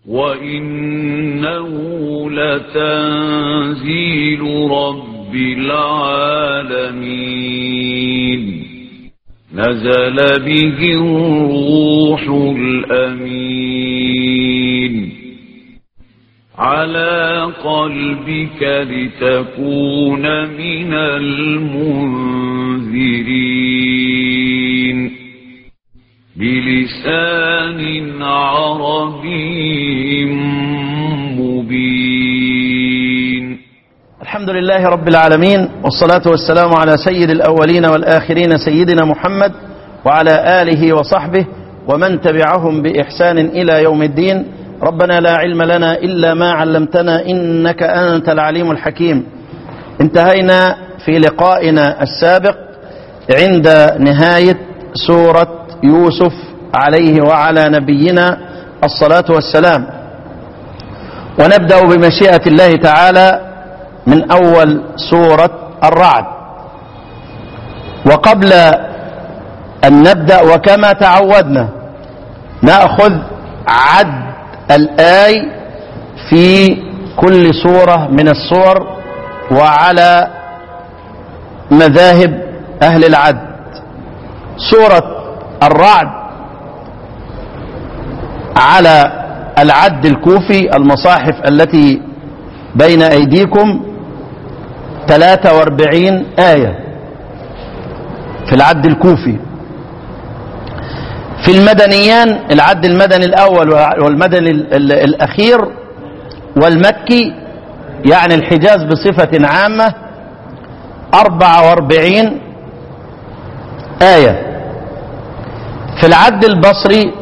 وإنه لتنزيل رب العالمين نزل به الروح الأمين على قلبك لتكون من المنذرين بلسان عربي مبين الحمد لله رب العالمين والصلاة والسلام على سيد الأولين والآخرين سيدنا محمد وعلى آله وصحبه ومن تبعهم بإحسان إلى يوم الدين ربنا لا علم لنا إلا ما علمتنا إنك أنت العليم الحكيم انتهينا في لقائنا السابق عند نهاية سورة يوسف عليه وعلى نبينا الصلاة والسلام ونبدأ بمشيئة الله تعالى من أول سورة الرعد وقبل أن نبدأ وكما تعودنا نأخذ عد الآي في كل سورة من السور وعلى مذاهب أهل العد سورة الرعد على العد الكوفي المصاحف التي بين أيديكم 43 آية في العد الكوفي في المدنيان العد المدني الأول والمدني الأخير والمكي يعني الحجاز بصفة عامة 44 آية في العد البصري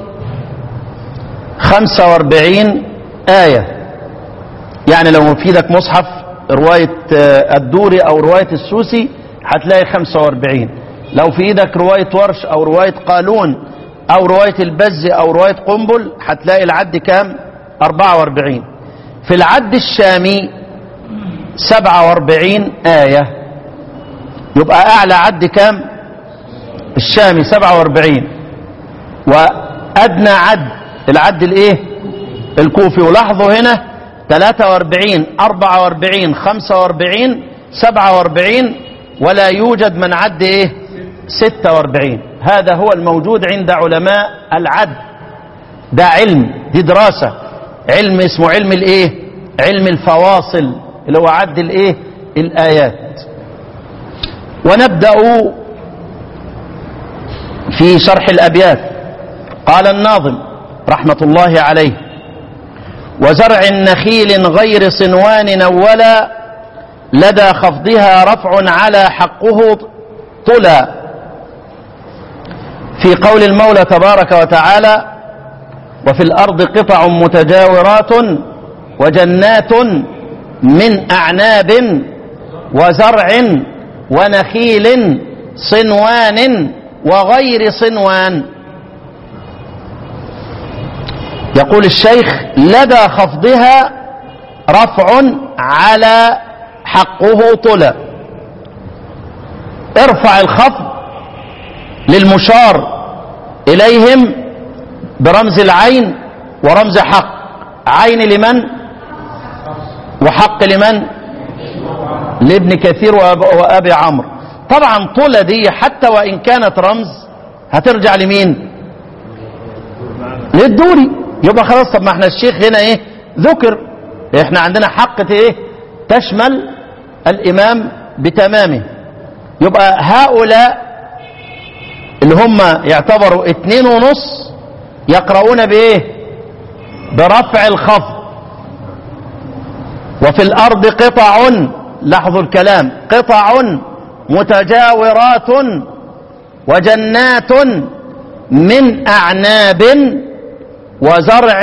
45 آية يعني لو في ايدك مصحف رواية الدوري أو رواية السوسي هتلاقي 45 لو في ايدك رواية ورش أو رواية قالون أو رواية البز أو رواية قنبل هتلاقي العد كام 44 في العد الشامي 47 آية يبقى أعلى عد كام الشامي 47 وأدنى عد العد الايه الكوفي ولاحظوا هنا 43 44 45 47 ولا يوجد من عد ايه 46 هذا هو الموجود عند علماء العد ده علم دي دراسة علم اسمه علم الايه علم الفواصل اللي هو عد الايه الايات ونبدأ في شرح الابيات قال الناظم رحمة الله عليه وزرع نخيل غير صنوان نولا لدى خفضها رفع على حقه طلا في قول المولى تبارك وتعالى وفي الأرض قطع متجاورات وجنات من أعناب وزرع ونخيل صنوان وغير صنوان يقول الشيخ لدى خفضها رفع على حقه طلى ارفع الخفض للمشار إليهم برمز العين ورمز حق عين لمن وحق لمن لابن كثير وأبي عمرو طبعا طلى دي حتى وإن كانت رمز هترجع لمين للدوري يبقى خلاص طب ما احنا الشيخ هنا ايه ذكر احنا عندنا حق ايه تشمل الامام بتمامه يبقى هؤلاء اللي هم يعتبروا اتنين ونص يقرؤون بايه برفع الخفض وفي الارض قطع لاحظوا الكلام قطع متجاورات وجنات من اعناب وزرع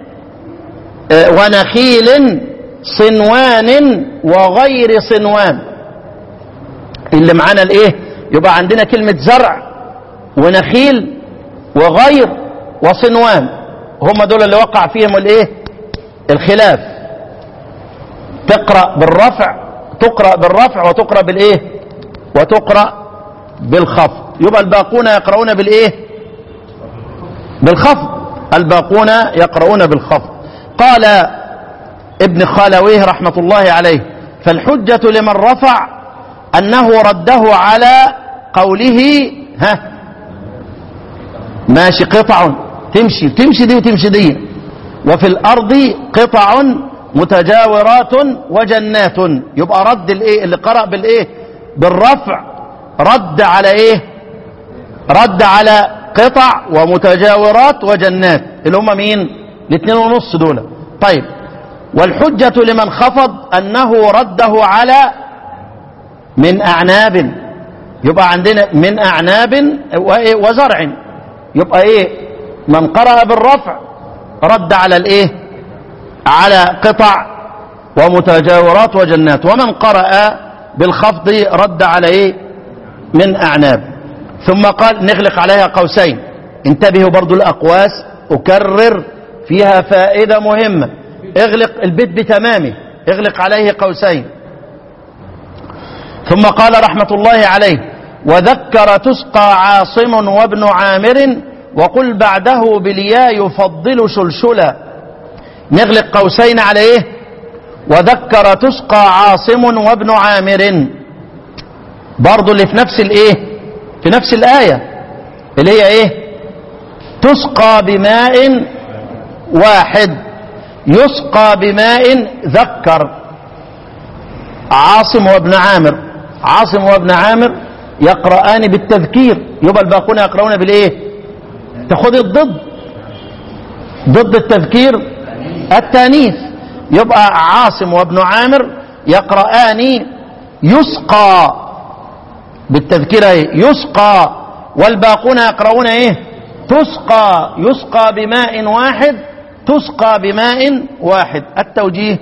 ونخيل صنوان وغير صنوان اللي معانا الايه يبقى عندنا كلمة زرع ونخيل وغير وصنوان هم دول اللي وقع فيهم الايه الخلاف تقرأ بالرفع تقرأ بالرفع وتقرأ بالايه وتقرأ بالخفض يبقى الباقون يقرؤون بالايه بالخفض الباقون يقرؤون بالخفض قال ابن خالويه رحمة الله عليه فالحجة لمن رفع أنه رده على قوله ها ماشي قطع تمشي تمشي دي وتمشي دي وفي الأرض قطع متجاورات وجنات يبقى رد الايه اللي قرأ بالايه بالرفع رد على ايه رد على قطع ومتجاورات وجنات اللي هم مين الاثنين ونص دول طيب والحجة لمن خفض أنه رده على من أعناب يبقى عندنا من أعناب وإيه؟ وزرع يبقى إيه من قرأ بالرفع رد على الإيه على قطع ومتجاورات وجنات ومن قرأ بالخفض رد على إيه من أعناب ثم قال نغلق عليها قوسين انتبهوا برضو الأقواس أكرر فيها فائدة مهمة اغلق البيت بتمامه اغلق عليه قوسين ثم قال رحمة الله عليه وذكر تسقى عاصم وابن عامر وقل بعده بالياء يفضل شلشلا نغلق قوسين على ايه وذكر تسقى عاصم وابن عامر برضو اللي في نفس الايه في نفس الآية اللي هي ايه تسقى بماء واحد يسقى بماء ذكر عاصم وابن عامر عاصم وابن عامر يقرآن بالتذكير يبقى الباقون يقرؤون بالايه تاخد الضد ضد التذكير التانيث يبقى عاصم وابن عامر يقرآن يسقى بالتذكير ايه يسقى والباقون يقرؤون ايه تسقى يسقى بماء واحد تسقى بماء واحد التوجيه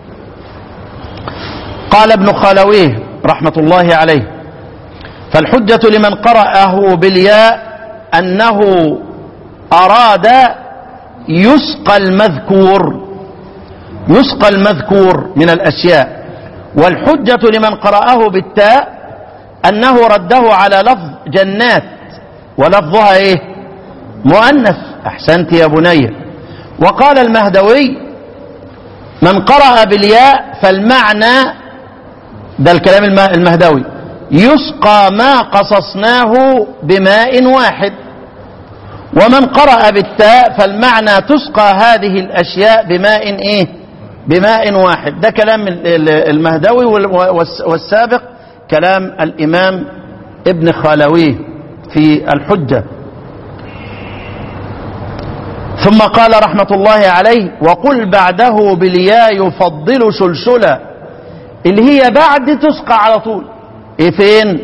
قال ابن خالويه رحمة الله عليه فالحجة لمن قرأه بالياء أنه أراد يسقى المذكور يسقى المذكور من الأشياء والحجة لمن قرأه بالتاء أنه رده على لفظ جنات ولفظها إيه مؤنث أحسنت يا بني وقال المهدوي من قرأ بالياء فالمعنى ده الكلام المهدوي يسقى ما قصصناه بماء واحد ومن قرأ بالتاء فالمعنى تسقى هذه الأشياء بماء إيه بماء واحد ده كلام المهدوي والسابق كلام الإمام ابن خالويه في الحجة ثم قال رحمة الله عليه وقل بعده بالياء يفضل سلسلة اللي هي بعد تسقى على طول ايه فين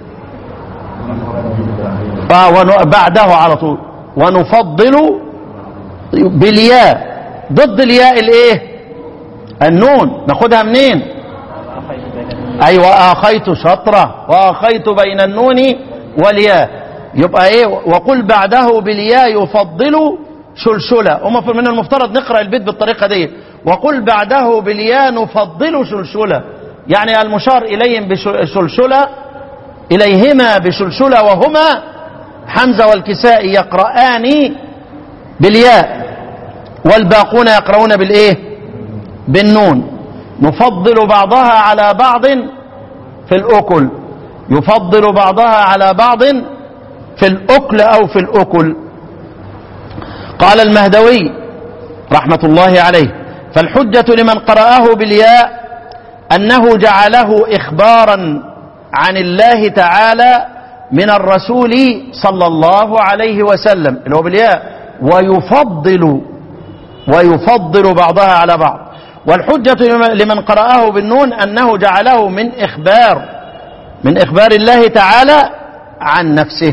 آه بعده على طول ونفضل بالياء ضد الياء الايه النون ناخدها منين اي واخيت شطرة واخيت بين النون والياء يبقى ايه وقل بعده بالياء يفضل شلشلة وما من المفترض نقرأ البيت بالطريقة دي وقل بعده بالياء نفضل شلشلة يعني المشار إليهم بشلشلة إليهما بشلشلة وهما حمزة والكساء يقرآن بالياء والباقون يقرؤون بالإيه بالنون نفضل بعضها على بعض في الأكل يفضل بعضها على بعض في الأكل أو في الأكل قال المهدوي رحمة الله عليه فالحجة لمن قرأه بالياء أنه جعله إخبارا عن الله تعالى من الرسول صلى الله عليه وسلم اللي هو بالياء ويفضل ويفضل بعضها على بعض والحجة لمن قرأه بالنون أنه جعله من إخبار من إخبار الله تعالى عن نفسه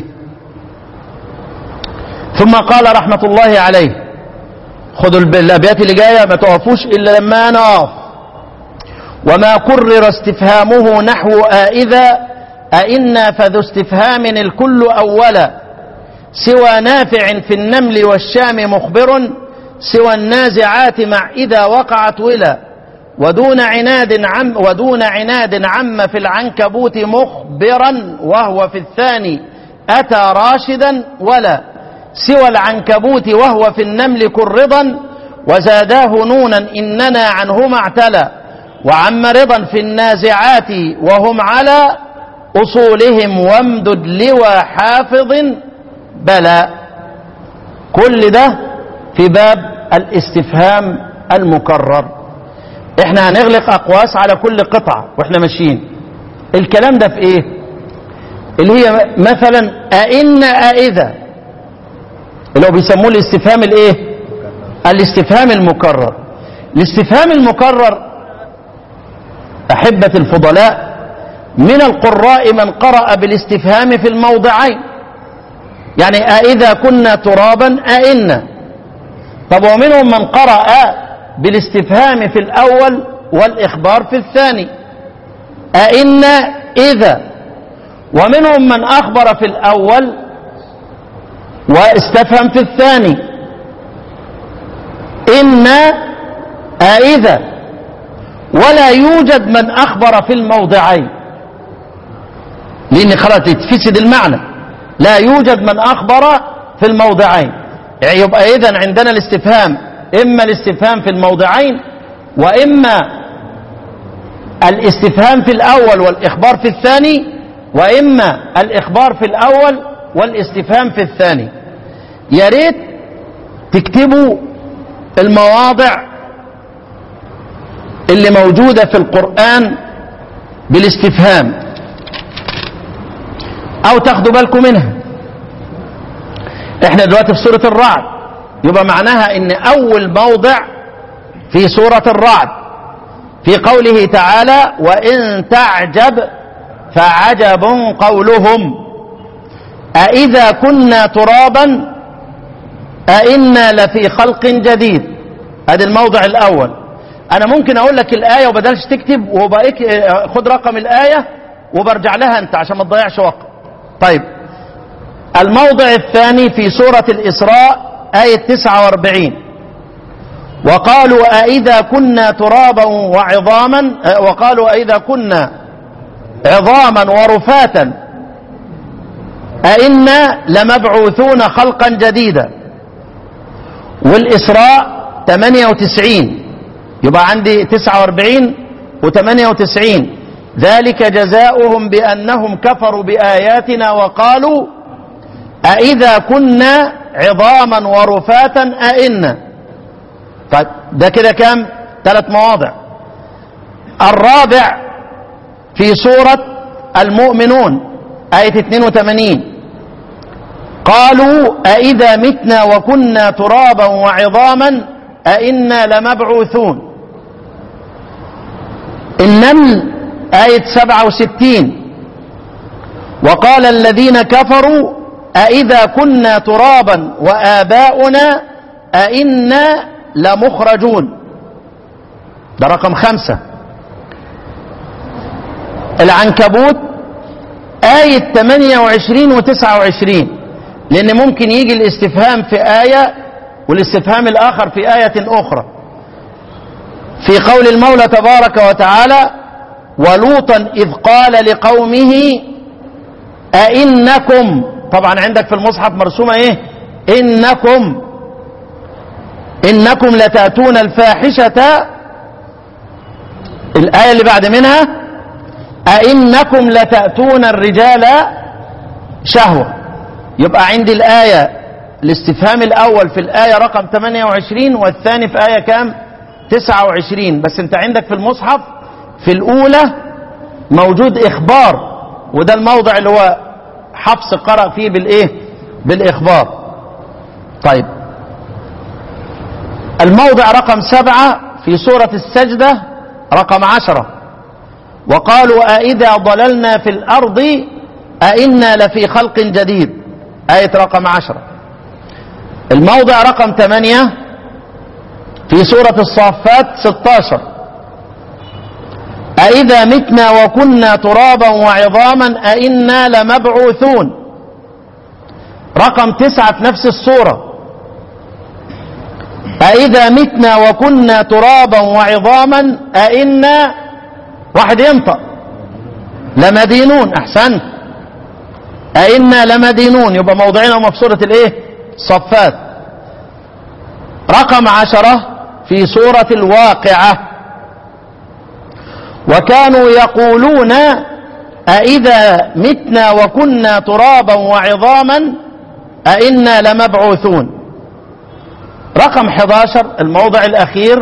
ثم قال رحمة الله عليه خذوا الأبيات اللي جاية ما توقفوش إلا لما نقف وما كرر استفهامه نحو آئذا أئنا فذو استفهام الكل أولا سوى نافع في النمل والشام مخبر سوى النازعات مع إذا وقعت ولا ودون عناد عم ودون عناد عم في العنكبوت مخبرا وهو في الثاني أتى راشدا ولا سوى العنكبوت وهو في النمل كرضا وزاداه نونا إننا عنهما اعتلى وعم رضا في النازعات وهم على أصولهم وامدد لوى حافظ بلى كل ده في باب الاستفهام المكرر احنا هنغلق أقواس على كل قطعة واحنا ماشيين الكلام ده في ايه اللي هي مثلا أئن أئذا اللي هو بيسموه الاستفهام الايه الاستفهام المكرر الاستفهام المكرر أحبة الفضلاء من القراء من قرأ بالاستفهام في الموضعين يعني أئذا كنا ترابا أئنا طب ومنهم من قرأ بالاستفهام في الأول والإخبار في الثاني أئنا إذا ومنهم من أخبر في الأول واستفهم في الثاني إنا أئذا ولا يوجد من أخبر في الموضعين لأن خلاص يتفسد المعنى لا يوجد من أخبر في الموضعين يعني يبقى إذن عندنا الاستفهام إما الاستفهام في الموضعين وإما الاستفهام في الأول والإخبار في الثاني وإما الإخبار في الأول والاستفهام في الثاني يا ريت تكتبوا المواضع اللي موجودة في القرآن بالاستفهام أو تاخدوا بالكم منها احنا دلوقتي في سورة الرعد يبقى معناها ان أول موضع في سورة الرعد في قوله تعالى وإن تعجب فعجب قولهم أإذا كنا ترابا أئنا لفي خلق جديد هذا الموضع الأول أنا ممكن أقول لك الآية وبدلش تكتب وبقيك خد رقم الآية وبرجع لها أنت عشان ما تضيعش وقت طيب الموضع الثاني في سورة الإسراء آية 49 وقالوا أئذا كنا ترابا وعظاما وقالوا أئذا كنا عظاما ورفاتا أئنا لمبعوثون خلقا جديدا والإسراء 98 يبقى عندي 49 و98 ذلك جزاؤهم بأنهم كفروا بآياتنا وقالوا أئذا كنا عظاما ورفاتا أئنا طيب ده كده كام ثلاث مواضع الرابع في سورة المؤمنون آية 82 قالوا أئذا متنا وكنا ترابا وعظاما أئنا لمبعوثون النمل آية 67 وقال الذين كفروا أئذا كنا ترابا وآباؤنا أئنا لمخرجون ده رقم خمسة العنكبوت آية 28 و 29 لأن ممكن يجي الاستفهام في آية والاستفهام الآخر في آية أخرى في قول المولى تبارك وتعالى ولوطا إذ قال لقومه أئنكم طبعا عندك في المصحف مرسومة إيه إنكم إنكم لتأتون الفاحشة الآية اللي بعد منها أئنكم لتأتون الرجال شهوة يبقى عندي الآية الاستفهام الأول في الآية رقم 28 والثاني في آية كام 29 بس انت عندك في المصحف في الأولى موجود إخبار وده الموضع اللي هو حفص قرأ فيه بالإيه بالإخبار طيب الموضع رقم سبعة في سورة السجدة رقم عشرة وقالوا أئذا ضللنا في الأرض أئنا لفي خلق جديد آية رقم عشرة الموضع رقم ثمانية في سورة الصافات 16 أئذا متنا وكنا ترابا وعظاما أئنا لمبعوثون رقم تسعة في نفس السورة أئذا متنا وكنا ترابا وعظاما أئنا واحد ينطق لمدينون أحسنت أئنا لمدينون يبقى موضعنا في سورة الإيه صفات رقم عشرة في سورة الواقعة وكانوا يقولون أإذا متنا وكنا ترابا وعظاما أئنا لمبعوثون رقم 11 الموضع الأخير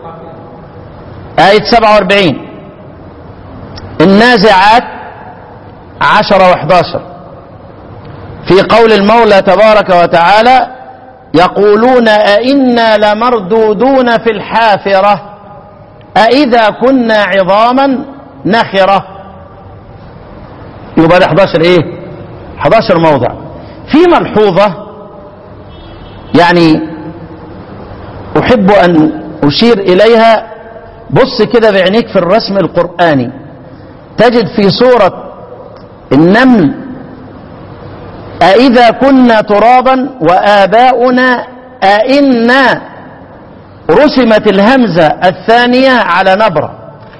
آية 47 النازعات 10 و11 في قول المولى تبارك وتعالى يقولون أئنا لمردودون في الحافرة أئذا كنا عظاما نخرة يبقى ده 11 ايه 11 موضع في ملحوظة يعني أحب أن أشير إليها بص كده بعينيك في الرسم القرآني تجد في سورة النمل أإذا كنا ترابا وآباؤنا أئنا رسمت الهمزة الثانية على نبرة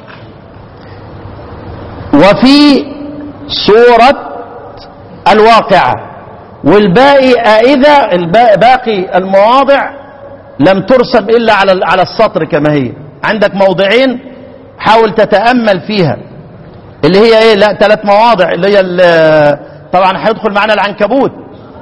وفي سورة الواقعة والباقي أئذا باقي المواضع لم ترسم إلا على على السطر كما هي عندك موضعين حاول تتأمل فيها اللي هي ايه لا ثلاث مواضع اللي هي طبعا هيدخل معانا العنكبوت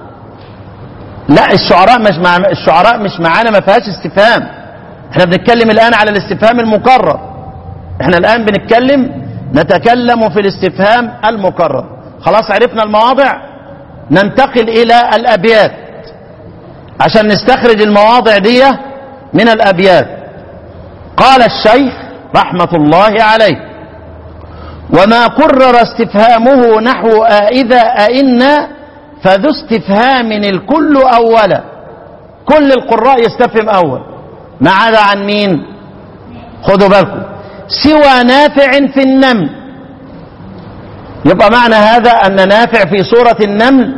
لا الشعراء مش مع الشعراء مش معانا ما فيهاش استفهام احنا بنتكلم الان على الاستفهام المكرر احنا الان بنتكلم نتكلم في الاستفهام المكرر خلاص عرفنا المواضع ننتقل الى الابيات عشان نستخرج المواضع دي من الابيات قال الشيخ رحمة الله عليه وما قرر استفهامه نحو آئذا أئنا فذو استفهام الكل أولا كل القراء يستفهم أول ما عدا عن مين خدوا بالكم سوى نافع في النمل يبقى معنى هذا أن نافع في سورة النمل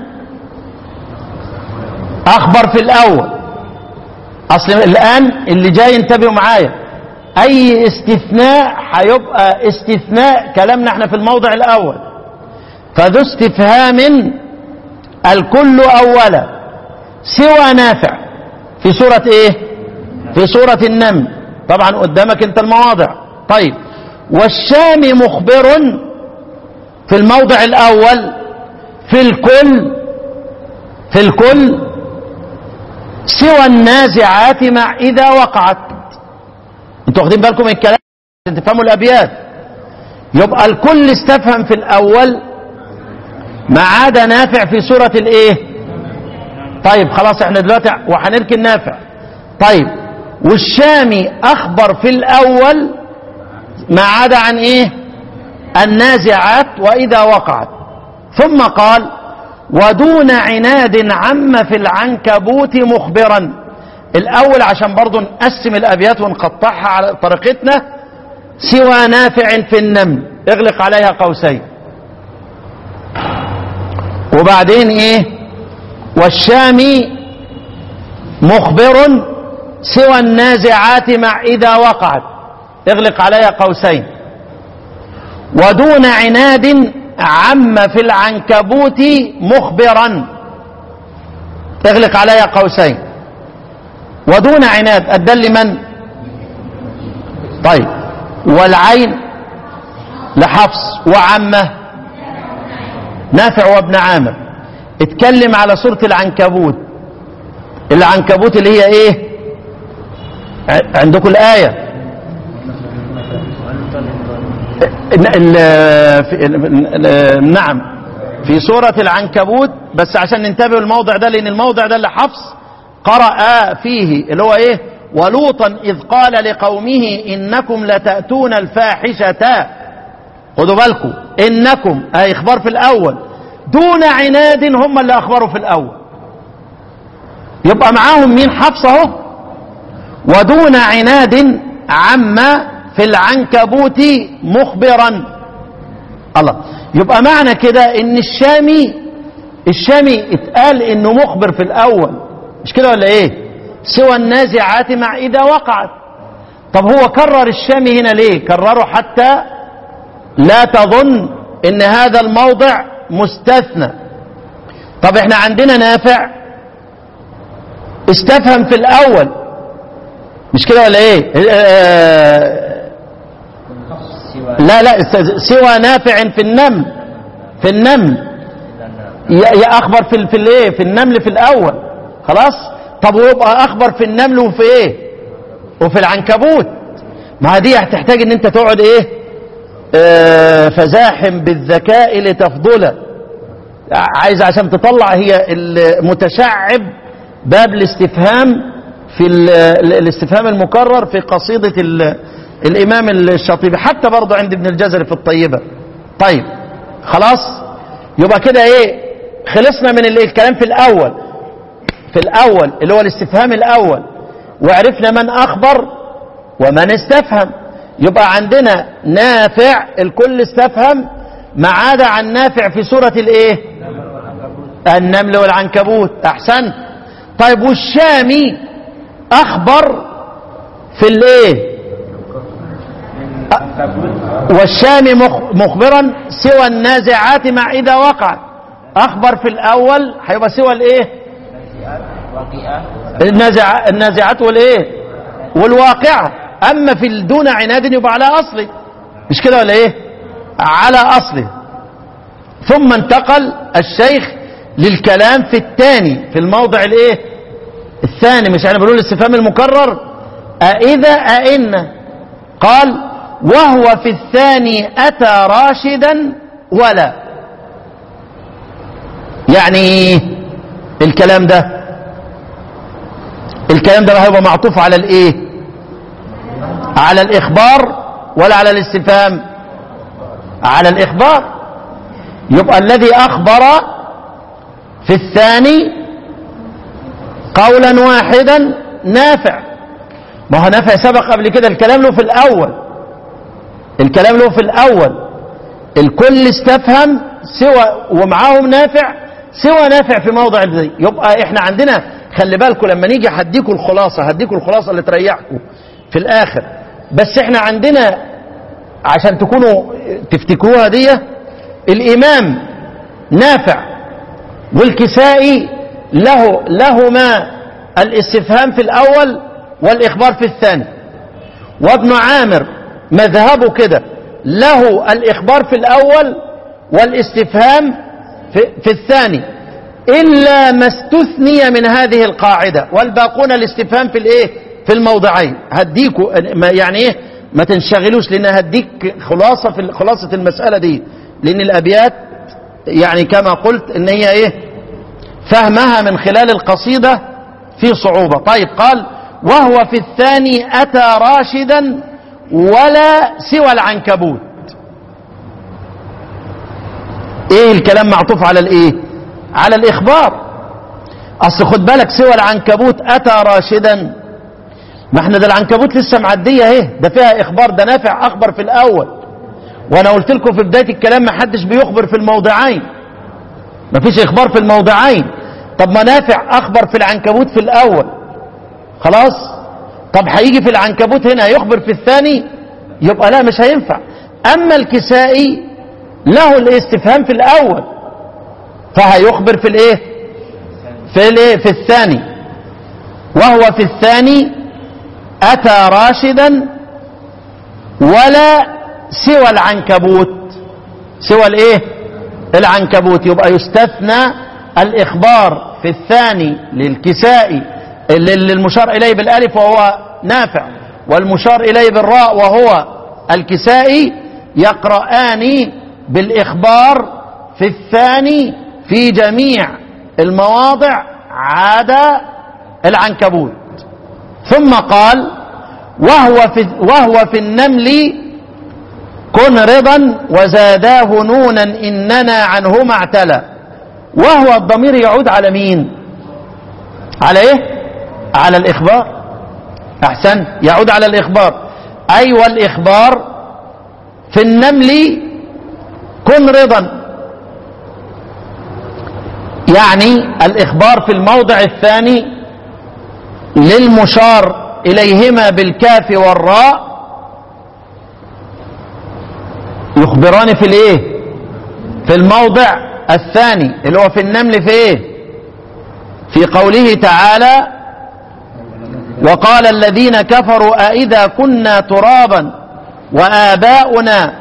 أخبر في الأول أصل الآن اللي جاي انتبهوا معايا أي استثناء هيبقى استثناء كلامنا احنا في الموضع الأول فذو استفهام الكل أولا سوى نافع في سورة ايه في سورة النمل طبعا قدامك انت المواضع طيب والشام مخبر في الموضع الأول في الكل في الكل سوى النازعات مع إذا وقعت انتوا واخدين بالكم من الكلام عشان تفهموا الأبيات يبقى الكل استفهم في الأول ما عدا نافع في سورة الايه طيب خلاص احنا دلوقتي وهنركن نافع طيب والشامي أخبر في الأول ما عدا عن ايه النازعات وإذا وقعت ثم قال ودون عناد عم في العنكبوت مخبرا الأول عشان برضو نقسم الأبيات ونقطعها على طريقتنا سوى نافع في النمل اغلق عليها قوسين وبعدين ايه والشامي مخبر سوى النازعات مع إذا وقعت اغلق عليها قوسين ودون عناد عم في العنكبوت مخبرا اغلق عليها قوسين ودون عناد الدل من طيب والعين لحفص وعمه نافع وابن عامر اتكلم على سورة العنكبوت العنكبوت اللي هي ايه عندكم الآية نعم في سورة العنكبوت بس عشان ننتبه الموضع ده لأن الموضع ده اللي حفص قرأ فيه اللي هو ايه ولوطا إذ قال لقومه إنكم لتأتون الفاحشة خدوا بالكم إنكم أي إخبار في الأول دون عناد هم اللي أخبروا في الأول يبقى معاهم مين حفص اهو ودون عناد عم في العنكبوت مخبرا الله يبقى معنى كده ان الشامي الشامي اتقال انه مخبر في الاول مش كده ولا ايه سوى النازعات مع اذا وقعت طب هو كرر الشامي هنا ليه كرره حتى لا تظن ان هذا الموضع مستثنى طب احنا عندنا نافع استفهم في الاول مش كده ولا ايه آه، لا لا استاذ سوى نافع في النمل في النمل يا يا اخبر في ال- في الايه في النمل في الاول خلاص طب ويبقى اخبر في النمل وفي ايه وفي العنكبوت ما دي هتحتاج ان انت تقعد ايه آه فزاحم بالذكاء لتفضله عايز عشان تطلع هي المتشعب باب الاستفهام في ال- ال- الاستفهام المكرر في قصيدة ال- الإمام الشاطبي حتى برضه عند ابن الجزري في الطيبة طيب خلاص يبقى كده ايه خلصنا من ال- الكلام في الأول في الأول اللي هو الاستفهام الأول وعرفنا من أخبر ومن استفهم يبقى عندنا نافع الكل استفهم ما عدا عن نافع في سورة الايه النمل والعنكبوت احسنت طيب والشامي اخبر في الايه أ- والشامي مخ- مخبرا سوى النازعات مع اذا وقع اخبر في الاول هيبقى سوى الايه النازع النازعات والايه والواقعه اما في دون عناد يبقى على اصله مش كده ولا ايه على اصله ثم انتقل الشيخ للكلام في الثاني في الموضع الايه الثاني مش احنا بنقول الاستفهام المكرر أإذا أئن قال وهو في الثاني أتى راشدا ولا يعني إيه الكلام ده الكلام ده هيبقى معطوف على الايه على الاخبار ولا على الاستفهام على الاخبار يبقى الذي اخبر في الثاني قولا واحدا نافع ما هو نافع سبق قبل كده الكلام له في الاول الكلام له في الاول الكل استفهم سوى ومعاهم نافع سوى نافع في موضع الذي يبقى احنا عندنا خلي بالكم لما نيجي هديكم الخلاصه هديكم الخلاصه اللي تريحكم في الاخر بس احنا عندنا عشان تكونوا تفتكروها دي الامام نافع والكسائي له لهما الاستفهام في الاول والاخبار في الثاني وابن عامر مذهبه كده له الاخبار في الاول والاستفهام في, في الثاني الا ما استثني من هذه القاعده والباقون الاستفهام في الايه في الموضعين هديكوا ما يعني ايه ما تنشغلوش لان هديك خلاصه في خلاصه المساله دي لان الابيات يعني كما قلت ان هي ايه فهمها من خلال القصيده في صعوبه طيب قال وهو في الثاني اتى راشدا ولا سوى العنكبوت ايه الكلام معطوف على الايه على الاخبار اصل خد بالك سوى العنكبوت اتى راشدا ما احنا ده العنكبوت لسه معديه اهي ده فيها اخبار ده نافع اخبر في الاول وانا قلت لكم في بدايه الكلام ما حدش بيخبر في الموضعين ما فيش اخبار في الموضعين طب ما نافع اخبر في العنكبوت في الاول خلاص طب هيجي في العنكبوت هنا يخبر في الثاني يبقى لا مش هينفع اما الكسائي له الاستفهام في الاول فهيخبر في الايه في الايه في الثاني وهو في الثاني اتى راشدا ولا سوى العنكبوت سوى الايه العنكبوت يبقى يستثنى الاخبار في الثاني للكسائي للمشار اليه بالالف وهو نافع والمشار اليه بالراء وهو الكسائي يقرآن بالاخبار في الثاني في جميع المواضع عدا العنكبوت ثم قال وهو في وهو في النمل كن رضا وزاداه نونا اننا عنهما اعتلى وهو الضمير يعود على مين على ايه على الاخبار احسن يعود على الاخبار اي والاخبار في النمل كن رضا يعني الاخبار في الموضع الثاني للمشار اليهما بالكاف والراء يخبران في الايه في الموضع الثاني اللي هو في النمل في ايه في قوله تعالى وقال الذين كفروا أئذا كنا ترابا وآباؤنا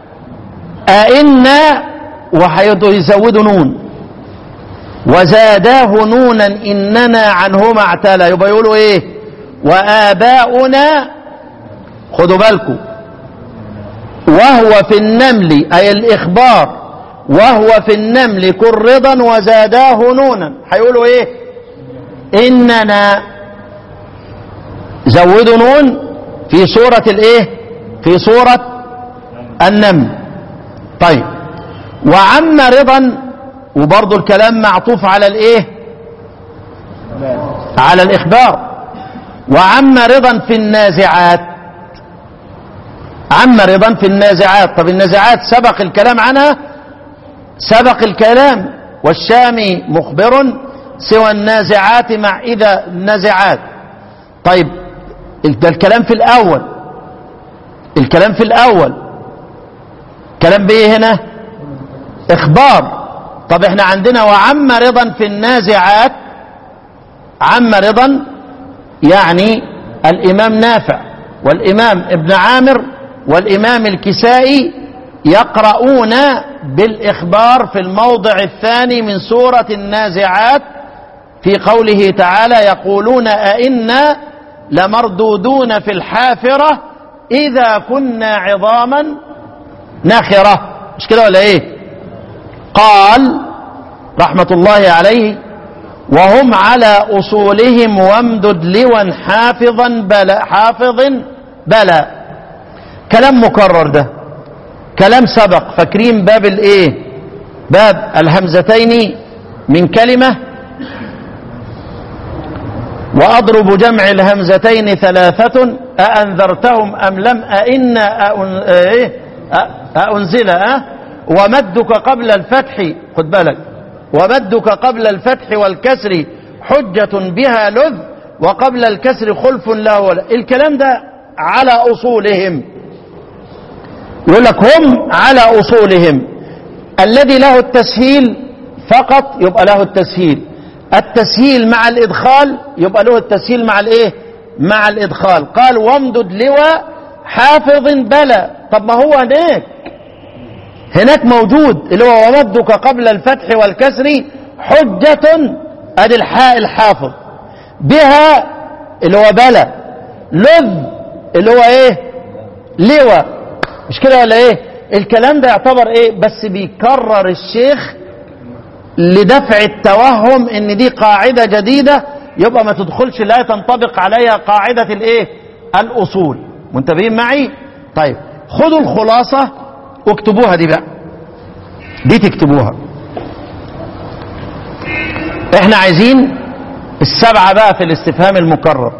أئنا ويزودوا نون وزاداه نونا إننا عنهما اعتلى يبقى يقولوا إيه وآباؤنا خدوا بالكم وهو في النمل أي الإخبار وهو في النمل كرضا وزاداه نونا هيقولوا إيه إننا زودوا نون في سورة الإيه في سورة النمل طيب وعم رضا وبرضه الكلام معطوف على الايه على الاخبار وعم رضا في النازعات عم رضا في النازعات طب النازعات سبق الكلام عنها سبق الكلام والشامي مخبر سوى النازعات مع اذا النازعات طيب ده الكلام في الاول الكلام في الاول كلام بايه هنا اخبار طب احنا عندنا وعم رضا في النازعات عم رضا يعني الامام نافع والامام ابن عامر والامام الكسائي يقرؤون بالاخبار في الموضع الثاني من سوره النازعات في قوله تعالى يقولون أئنا لمردودون في الحافرة إذا كنا عظاما نخرة مش كده ولا ايه قال رحمة الله عليه وهم على أصولهم وامدد لوا حافظا بلا حافظ بلا كلام مكرر ده كلام سبق فاكرين باب الايه باب الهمزتين من كلمة وأضرب جمع الهمزتين ثلاثة أأنذرتهم أم لم أئن أأن... إيه؟ أأنزل أه؟ ومدك قبل الفتح خد بالك ومدك قبل الفتح والكسر حجة بها لذ وقبل الكسر خلف له ولا الكلام ده على أصولهم يقول لك هم على أصولهم الذي له التسهيل فقط يبقى له التسهيل التسهيل مع الإدخال يبقى له التسهيل مع الإيه مع الإدخال قال وامدد لواء حافظ بلى طب ما هو هناك هناك موجود اللي هو ومدك قبل الفتح والكسر حجة ادي الحاء الحافظ بها اللي هو بلى لذ اللي هو ايه لواء مش كده ولا ايه الكلام ده يعتبر ايه بس بيكرر الشيخ لدفع التوهم ان دي قاعدة جديدة يبقى ما تدخلش لا تنطبق عليها قاعدة الايه الاصول منتبهين معي طيب خدوا الخلاصة واكتبوها دي بقى دي تكتبوها احنا عايزين السبعة بقى في الاستفهام المكرر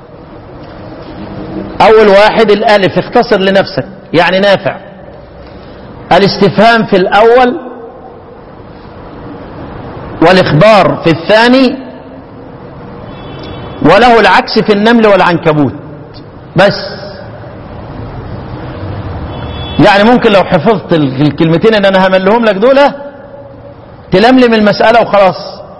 اول واحد الالف اختصر لنفسك يعني نافع الاستفهام في الاول والاخبار في الثاني وله العكس في النمل والعنكبوت بس يعني ممكن لو حفظت الكلمتين اللي انا هملهم لك دول تلملم المسألة وخلاص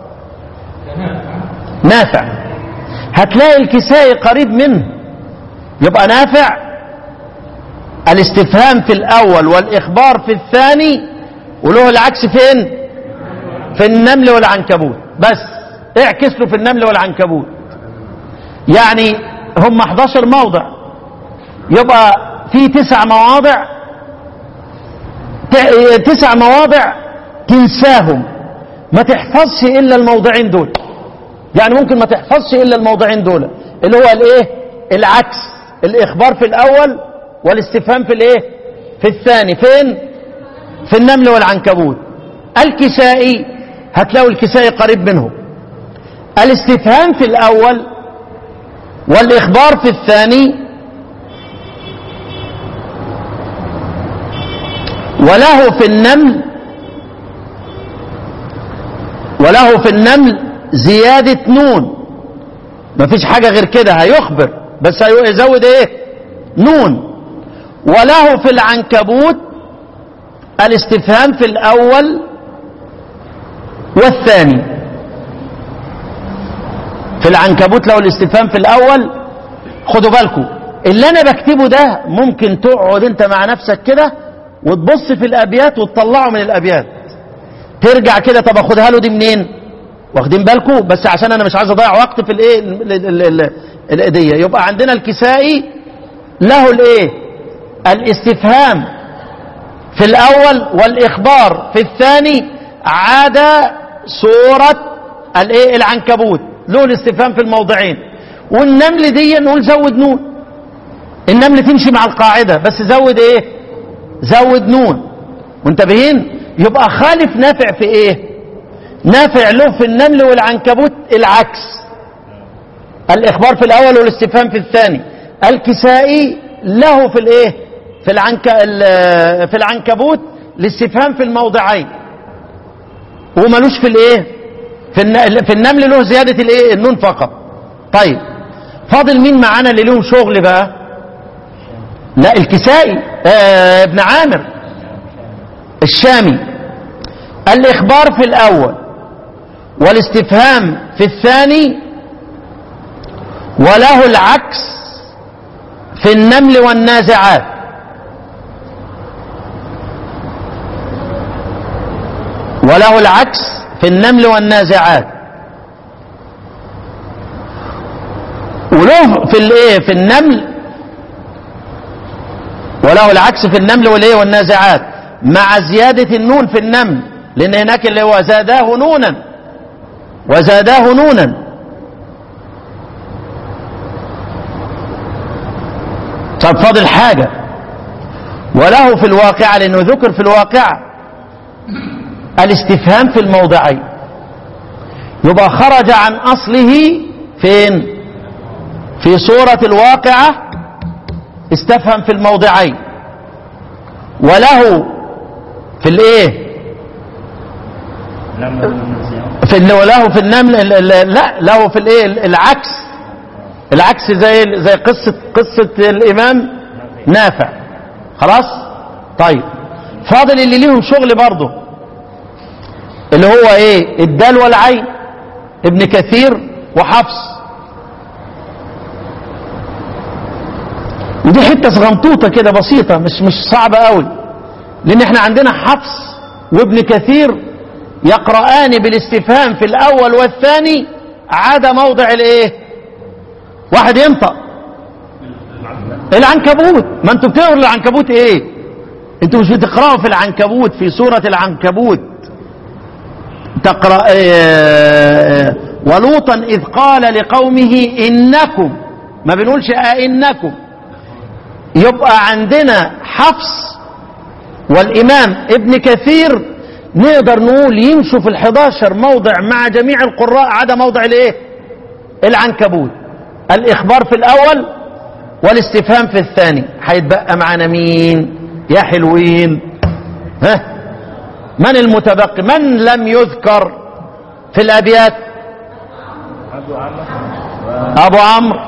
نافع هتلاقي الكسائي قريب منه يبقى نافع الاستفهام في الاول والاخبار في الثاني وله العكس فين في النمل والعنكبوت بس اعكس له في النمل والعنكبوت يعني هم 11 موضع يبقى في تسع مواضع تسع مواضع تنساهم ما تحفظش الا الموضعين دول يعني ممكن ما تحفظش الا الموضعين دول اللي هو الايه العكس الاخبار في الاول والاستفهام في الايه في الثاني فين في النمل والعنكبوت الكسائي هتلاقوا الكسائي قريب منه الاستفهام في الاول والاخبار في الثاني وله في النمل وله في النمل زيادة نون مفيش حاجة غير كده هيخبر بس هيزود ايه نون وله في العنكبوت الاستفهام في الأول والثاني في العنكبوت لو الاستفهام في الاول خدوا بالكم اللي انا بكتبه ده ممكن تقعد انت مع نفسك كده وتبص في الابيات وتطلعه من الابيات ترجع كده طب اخدها له دي منين واخدين بالكم بس عشان انا مش عايز اضيع وقت في الايه ال- ال- ال- الاديه يبقى عندنا الكسائي له الايه الاستفهام في الاول والاخبار في الثاني عاد سوره الايه العنكبوت له الاستفهام في الموضعين والنمل دي نقول زود نون النمل تمشي مع القاعده بس زود ايه زود نون منتبهين يبقى خالف نافع في ايه نافع له في النمل والعنكبوت العكس الاخبار في الاول والاستفهام في الثاني الكسائي له في الايه في العنك ال- في العنكبوت الاستفهام في الموضعين وملوش في الايه في الن- في النمل له زياده الايه النون فقط طيب فاضل مين معانا اللي لهم شغل بقى لا الكسائي آه ابن عامر الشامي الإخبار في الأول والاستفهام في الثاني وله العكس في النمل والنازعات وله العكس في النمل والنازعات وله في الايه في النمل وله العكس في النمل والايه والنازعات مع زيادة النون في النمل لأن هناك اللي هو زاداه نونا وزاداه نونا طب فاضل حاجة وله في الواقعة لأنه ذكر في الواقعة الاستفهام في الموضعين يبقى خرج عن أصله فين في سورة الواقعة استفهم في الموضعين وله في الايه في اللي وله في النمل ال- ال- لا له في الايه العكس العكس زي زي قصه قصه الامام نافع خلاص طيب فاضل اللي ليهم شغل برضه اللي هو ايه الدال والعين ابن كثير وحفص ودي حته صغنطوطه كده بسيطه مش مش صعبه قوي لان احنا عندنا حفص وابن كثير يقرآن بالاستفهام في الاول والثاني عاد موضع الايه واحد ينطق العنكبوت ما انتوا بتقروا العنكبوت ايه انتوا مش بتقرأوا في العنكبوت في سورة العنكبوت تقرأ آه، ولوطا إذ قال لقومه إنكم ما بنقولش أئنكم يبقى عندنا حفص والإمام ابن كثير نقدر نقول يمشوا في الحداشر موضع مع جميع القراء عدا موضع الايه العنكبوت الإخبار في الأول والاستفهام في الثاني هيتبقى معانا مين يا حلوين ها من المتبقي من لم يذكر في الأبيات أبو عمرو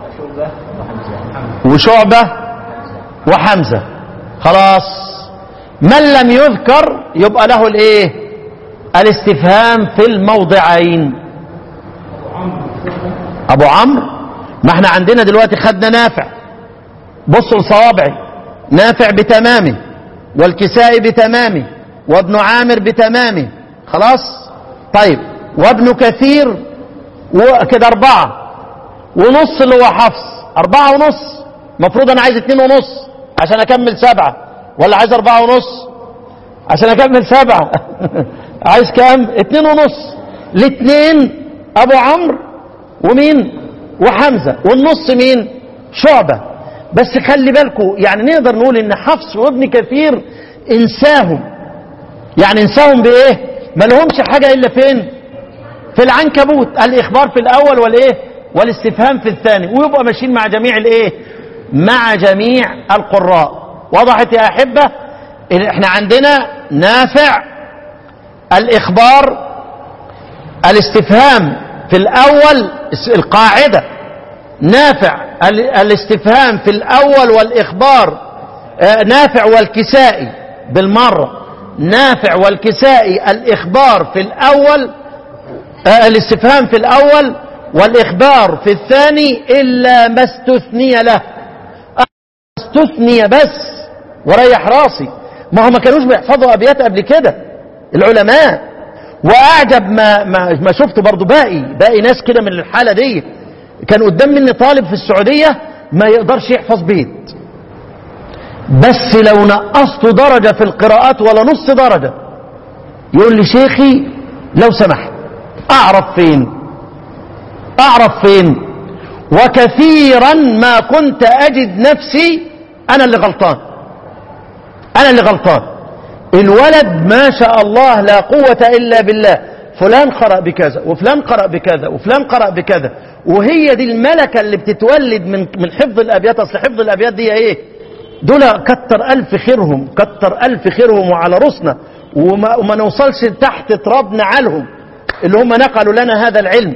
وشعبة وحمزة خلاص من لم يذكر يبقى له الايه الاستفهام في الموضعين ابو عمرو ما احنا عندنا دلوقتي خدنا نافع بصوا لصوابعي نافع بتمامه والكسائي بتمامه وابن عامر بتمامه خلاص طيب وابن كثير وكده اربعة ونص اللي هو حفص اربعة ونص مفروض انا عايز اتنين ونص عشان اكمل سبعة ولا عايز اربعة ونص عشان اكمل سبعة عايز كام اتنين ونص الاتنين ابو عمرو ومين وحمزة والنص مين شعبة بس خلي بالكم يعني نقدر نقول ان حفص وابن كثير انساهم يعني انساهم بايه ما لهمش حاجة الا فين في العنكبوت الاخبار في الاول والايه والاستفهام في الثاني ويبقى ماشيين مع جميع الايه مع جميع القراء وضحت يا احبه احنا عندنا نافع الاخبار الاستفهام في الاول القاعده نافع ال- الاستفهام في الاول والاخبار آه، نافع والكسائي بالمره نافع والكسائي الاخبار في الاول آه، الاستفهام في الاول والإخبار في الثاني إلا ما استثني له استثني بس وريح راسي ما هم ما كانوش بيحفظوا أبيات قبل كده العلماء وأعجب ما, ما, ما شفت برضو باقي باقي ناس كده من الحالة دي كان قدام مني طالب في السعودية ما يقدرش يحفظ بيت بس لو نقصت درجة في القراءات ولا نص درجة يقول لي شيخي لو سمحت أعرف فين أعرف فين وكثيرا ما كنت أجد نفسي أنا اللي غلطان أنا اللي غلطان الولد ما شاء الله لا قوة إلا بالله فلان قرأ بكذا وفلان قرأ بكذا وفلان قرأ بكذا وهي دي الملكة اللي بتتولد من من حفظ الأبيات أصل حفظ الأبيات دي إيه دول كتر ألف خيرهم كتر ألف خيرهم وعلى رسنا وما, وما نوصلش تحت تراب نعالهم اللي هم نقلوا لنا هذا العلم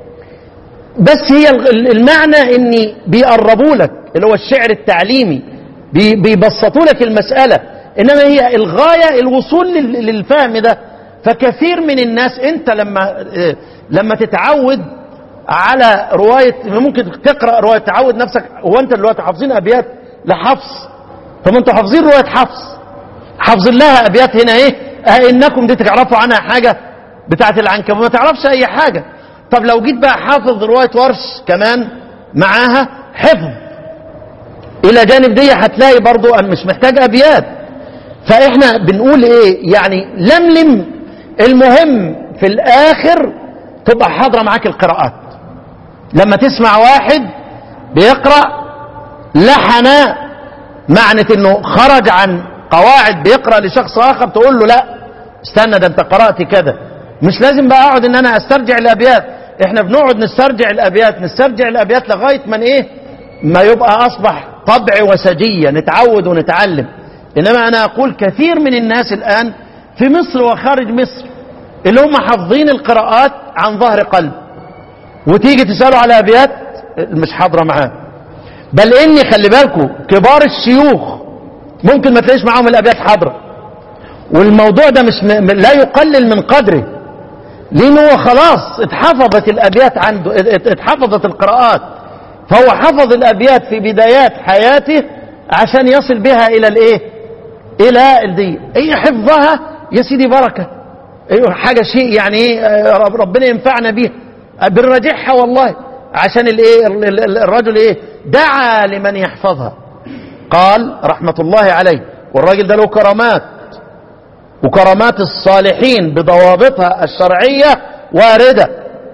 بس هي المعنى اني بيقربوا لك اللي هو الشعر التعليمي بيبسطوا لك المسألة انما هي الغاية الوصول للفهم ده فكثير من الناس انت لما لما تتعود على رواية ممكن تقرأ رواية تعود نفسك هو انت دلوقتي حافظين ابيات لحفص طب انتوا حافظين رواية حفص حافظين لها ابيات هنا ايه اه انكم دي تعرفوا عنها حاجة بتاعت العنكبوت ما تعرفش اي حاجة طب لو جيت بقى حافظ رواية ورش كمان معاها حفظ الى جانب دي هتلاقي برضو مش محتاج ابيات فاحنا بنقول ايه يعني لملم المهم في الاخر تبقى حاضرة معاك القراءات لما تسمع واحد بيقرأ لحن معنى انه خرج عن قواعد بيقرأ لشخص اخر تقول له لا استنى ده انت قرأت كده مش لازم بقى اقعد ان انا استرجع الابيات احنا بنقعد نسترجع الابيات نسترجع الابيات لغاية من ايه ما يبقى اصبح طبع وسجية نتعود ونتعلم انما انا اقول كثير من الناس الان في مصر وخارج مصر اللي هم حافظين القراءات عن ظهر قلب وتيجي تسأله على ابيات مش حاضرة معاه بل اني خلي بالكم كبار الشيوخ ممكن ما تلاقيش معاهم الابيات حاضرة والموضوع ده مش م... لا يقلل من قدره لانه هو خلاص اتحفظت الابيات عنده اتحفظت القراءات فهو حفظ الابيات في بدايات حياته عشان يصل بها الى الايه الى الدي ايه حفظها يا سيدي بركة ايه حاجة شيء يعني ايه ربنا ينفعنا بيها بنراجعها والله عشان الايه الرجل ايه دعا لمن يحفظها قال رحمة الله عليه والراجل ده له كرامات وكرامات الصالحين بضوابطها الشرعية واردة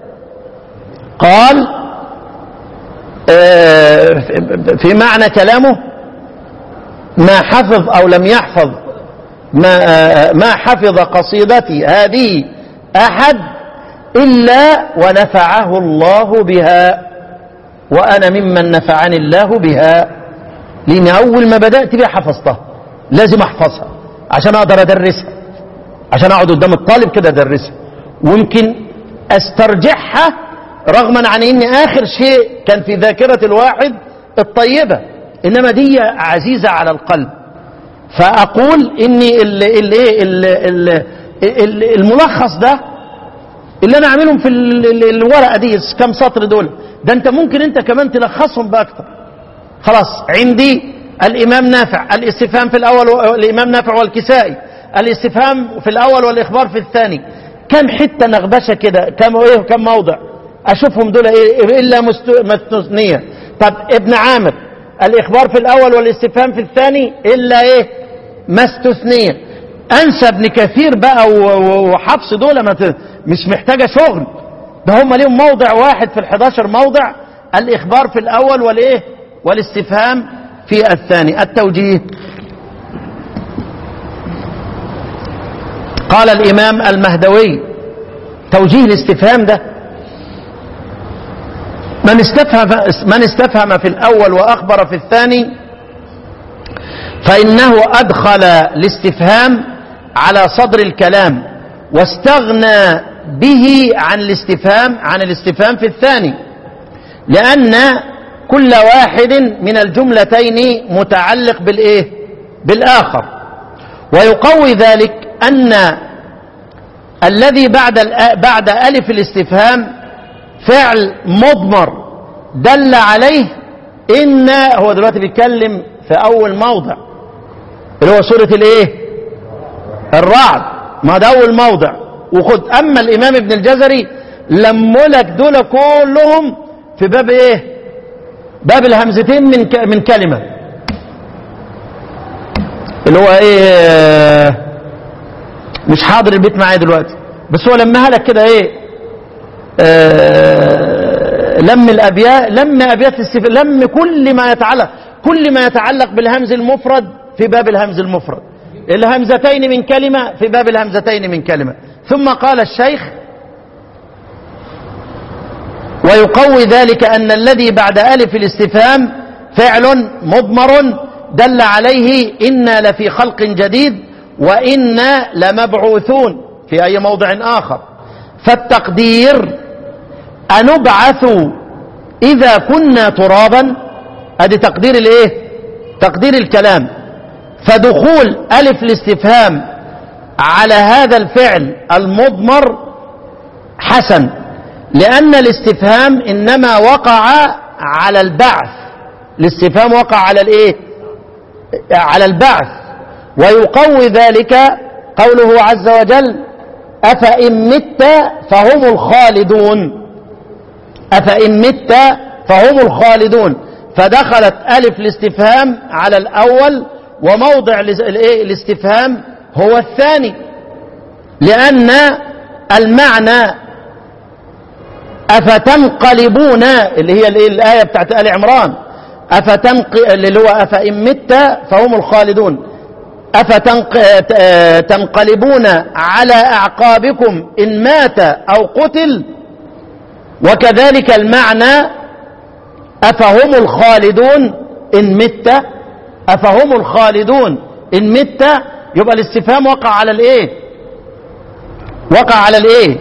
قال في معنى كلامه ما حفظ أو لم يحفظ ما, ما حفظ قصيدتي هذه أحد إلا ونفعه الله بها وأنا ممن نفعني الله بها لأن أول ما بدأت بها حفظتها لازم أحفظها عشان أقدر أدرسها عشان أقعد قدام الطالب كده أدرسها ويمكن أسترجعها رغما عن ان اخر شيء كان في ذاكرة الواحد الطيبة انما دي عزيزة على القلب فاقول ان ال ال ال ال ال الملخص ده اللي انا اعملهم في الورقة دي كم سطر دول ده انت ممكن انت كمان تلخصهم باكتر خلاص عندي الامام نافع الاستفهام في الاول الامام نافع والكسائي الاستفهام في الاول والاخبار في الثاني كم حتة نغبشة كده كم ايه كم موضع اشوفهم دول ايه الا مستثنية طب ابن عامر الاخبار في الاول والاستفهام في الثاني الا ايه مستثنية انسى ابن كثير بقى وحفص دول ما مش محتاجة شغل ده هم ليهم موضع واحد في الحداشر موضع الاخبار في الاول والايه والاستفهام في الثاني التوجيه قال الامام المهدوي توجيه الاستفهام ده من استفهم, من استفهم في الأول وأخبر في الثاني فإنه أدخل الاستفهام على صدر الكلام واستغنى به عن الاستفهام عن الاستفهام في الثاني لأن كل واحد من الجملتين متعلق بالإيه بالآخر ويقوي ذلك أن الذي بعد بعد ألف الاستفهام فعل مضمر دل عليه إن هو دلوقتي بيتكلم في أول موضع اللي هو سورة الإيه الرعد ما ده أول موضع وخد أما الإمام ابن الجزري لملك دول كلهم في باب إيه باب الهمزتين من ك... من كلمة اللي هو إيه مش حاضر البيت معايا دلوقتي بس هو لمها لك كده إيه آه لم الأبيات لم أبيات الاستف... لم كل ما يتعلق كل ما يتعلق بالهمز المفرد في باب الهمز المفرد الهمزتين من كلمة في باب الهمزتين من كلمة ثم قال الشيخ ويقوي ذلك أن الذي بعد ألف الاستفهام فعل مضمر دل عليه إنا لفي خلق جديد وإنا لمبعوثون في أي موضع آخر فالتقدير أنبعث إذا كنا ترابا ادي تقدير الايه تقدير الكلام فدخول ألف الاستفهام على هذا الفعل المضمر حسن لأن الاستفهام إنما وقع على البعث الاستفهام وقع على الايه على البعث ويقوي ذلك قوله عز وجل أفإن مت فهم الخالدون أفإن مت فهم الخالدون فدخلت ألف الاستفهام على الأول وموضع الاستفهام هو الثاني لأن المعنى أفتنقلبون اللي هي الآية بتاعت آل عمران أفتنق... اللي هو أفإن مت فهم الخالدون أفتنقلبون على أعقابكم إن مات أو قتل وكذلك المعنى أفهم الخالدون إن مت أفهم الخالدون إن مت يبقى الاستفهام وقع على الإيه وقع على الإيه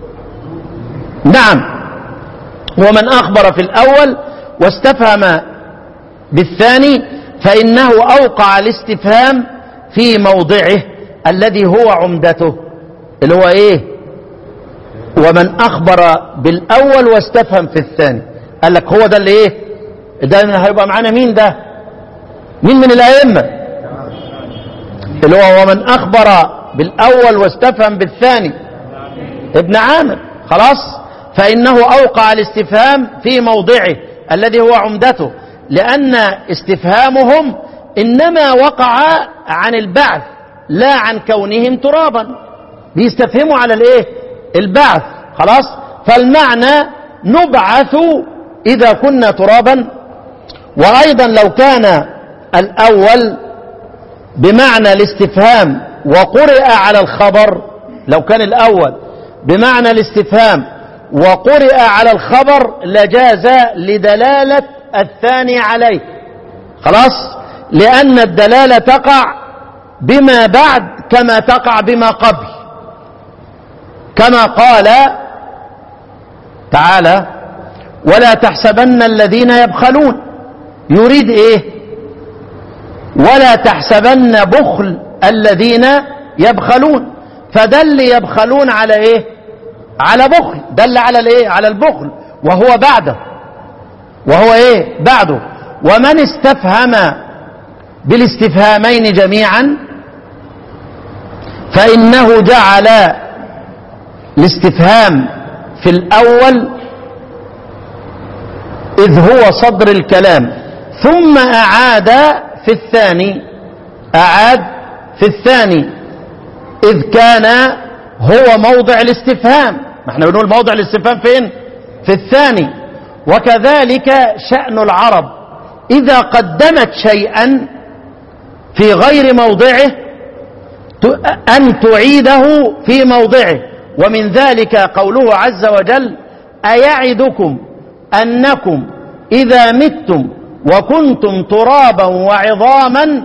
نعم ومن أخبر في الأول واستفهم بالثاني فإنه أوقع الاستفهام في موضعه الذي هو عمدته اللي هو إيه ومن أخبر بالأول واستفهم في الثاني قال لك هو ده اللي إيه ده هيبقى معانا مين ده مين من الأئمة اللي هو ومن أخبر بالأول واستفهم بالثاني ابن عامر خلاص فإنه أوقع الاستفهام في موضعه الذي هو عمدته لأن استفهامهم إنما وقع عن البعث لا عن كونهم ترابا بيستفهموا على الايه البعث خلاص فالمعنى نبعث إذا كنا ترابا وأيضا لو كان الأول بمعنى الاستفهام وقرئ على الخبر لو كان الأول بمعنى الاستفهام وقرئ على الخبر لجاز لدلالة الثاني عليه خلاص لأن الدلالة تقع بما بعد كما تقع بما قبل كما قال تعالى ولا تحسبن الذين يبخلون يريد ايه ولا تحسبن بخل الذين يبخلون فدل يبخلون على ايه على بخل دل على الايه على البخل وهو بعده وهو ايه بعده ومن استفهم بالاستفهامين جميعا فإنه جعل الاستفهام في الأول إذ هو صدر الكلام ثم أعاد في الثاني أعاد في الثاني إذ كان هو موضع الاستفهام ما احنا بنقول موضع الاستفهام فين في الثاني وكذلك شأن العرب إذا قدمت شيئا في غير موضعه أن تعيده في موضعه ومن ذلك قوله عز وجل أيعدكم أنكم إذا متم وكنتم ترابا وعظاما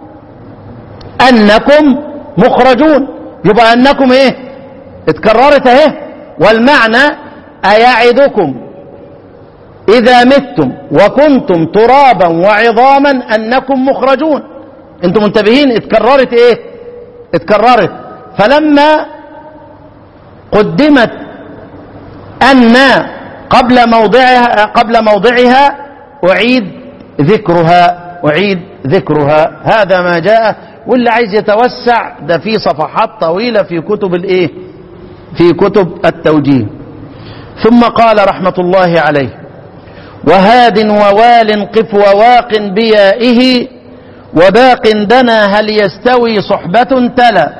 أنكم مخرجون يبقى أنكم إيه اتكررت اهي والمعنى أيعدكم إذا متم وكنتم ترابا وعظاما أنكم مخرجون انتم منتبهين اتكررت ايه اتكررت فلما قدمت أن قبل موضعها قبل موضعها أعيد ذكرها أعيد ذكرها هذا ما جاء واللي عايز يتوسع ده في صفحات طويلة في كتب الايه في كتب التوجيه ثم قال رحمة الله عليه وهاد ووال قف وواق بيائه وباق دنا هل يستوي صحبة تلا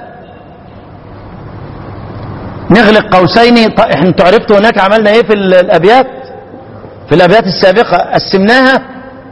نغلق قوسين ط- احنا انتوا عرفتوا هناك عملنا ايه في ال- الابيات في الابيات السابقة قسمناها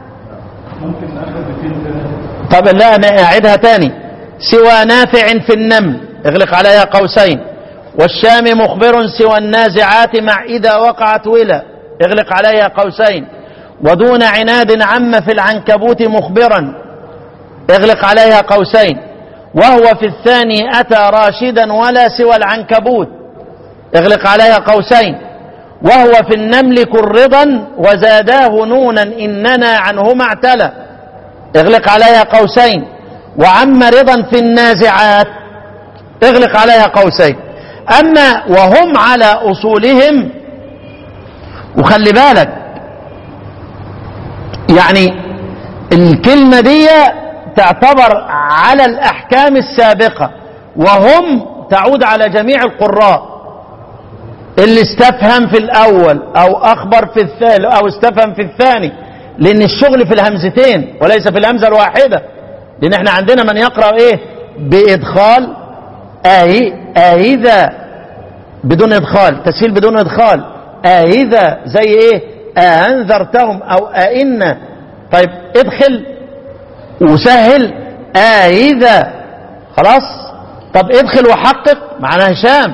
طب لا انا اعيدها تاني سوى نافع في النمل اغلق عليها قوسين والشام مخبر سوى النازعات مع اذا وقعت ولا اغلق عليها قوسين ودون عناد عم في العنكبوت مخبرا اغلق عليها قوسين وهو في الثاني اتى راشدا ولا سوى العنكبوت اغلق عليها قوسين وهو في النمل كرضا وزاداه نونا اننا عنهما اعتلى اغلق عليها قوسين وعم رضا في النازعات اغلق عليها قوسين اما وهم على اصولهم وخلي بالك يعني الكلمة دي تعتبر على الأحكام السابقة وهم تعود على جميع القراء اللي استفهم في الأول أو أخبر في الثالث أو استفهم في الثاني لأن الشغل في الهمزتين وليس في الهمزة الواحدة لأن احنا عندنا من يقرأ إيه بإدخال أهي أهذا بدون إدخال تسهيل بدون إدخال أهذا زي إيه أأنذرتهم أو أئن طيب ادخل وسهل أهذا خلاص طب ادخل وحقق معنا هشام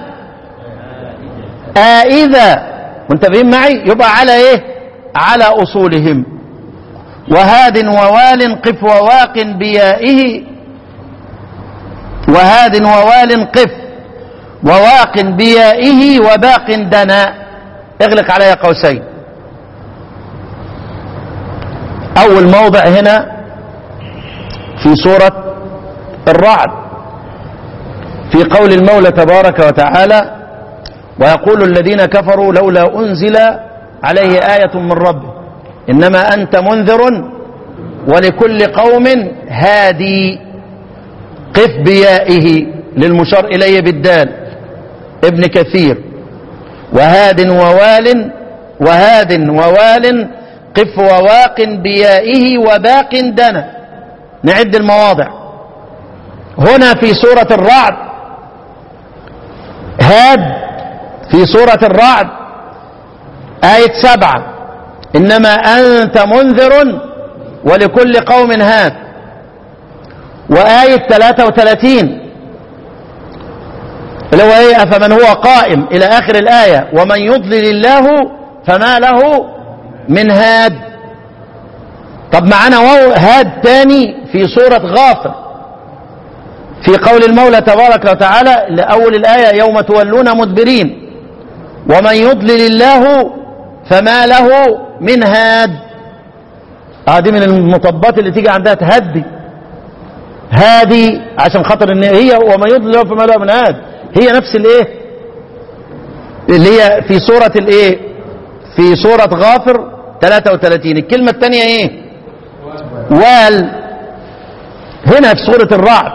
أئذا منتبهين معي يبقى على ايه على اصولهم وهاد ووال قف وواق بيائه وهاد ووال قف وواق بيائه وباق دنا اغلق عليها قوسين اول موضع هنا في سورة الرعد في قول المولى تبارك وتعالى ويقول الذين كفروا لولا أنزل عليه آية من ربه إنما أنت منذر ولكل قوم هادي قف بيائه للمشار إليه بالدال ابن كثير وهاد ووال وهاد ووال قف وواق بيائه وباق دنا نعد المواضع هنا في سورة الرعد هاد في سورة الرعد آية سبعة إنما أنت منذر ولكل قوم هاد وآية 33 اللي هو إيه أفمن هو قائم إلى آخر الآية ومن يضلل الله فما له من هاد طب معانا واو هاد تاني في سورة غافر في قول المولى تبارك وتعالى لأول الآية يوم تولون مدبرين ومن يضلل الله فما له من هاد هذه من المطبات اللي تيجي عندها تهدي هادي عشان خاطر ان هي ومن يضلل الله فما له من هاد هي نفس الايه اللي هي في سورة الايه في سورة غافر 33 الكلمة الثانية ايه وال هنا في سورة الرعد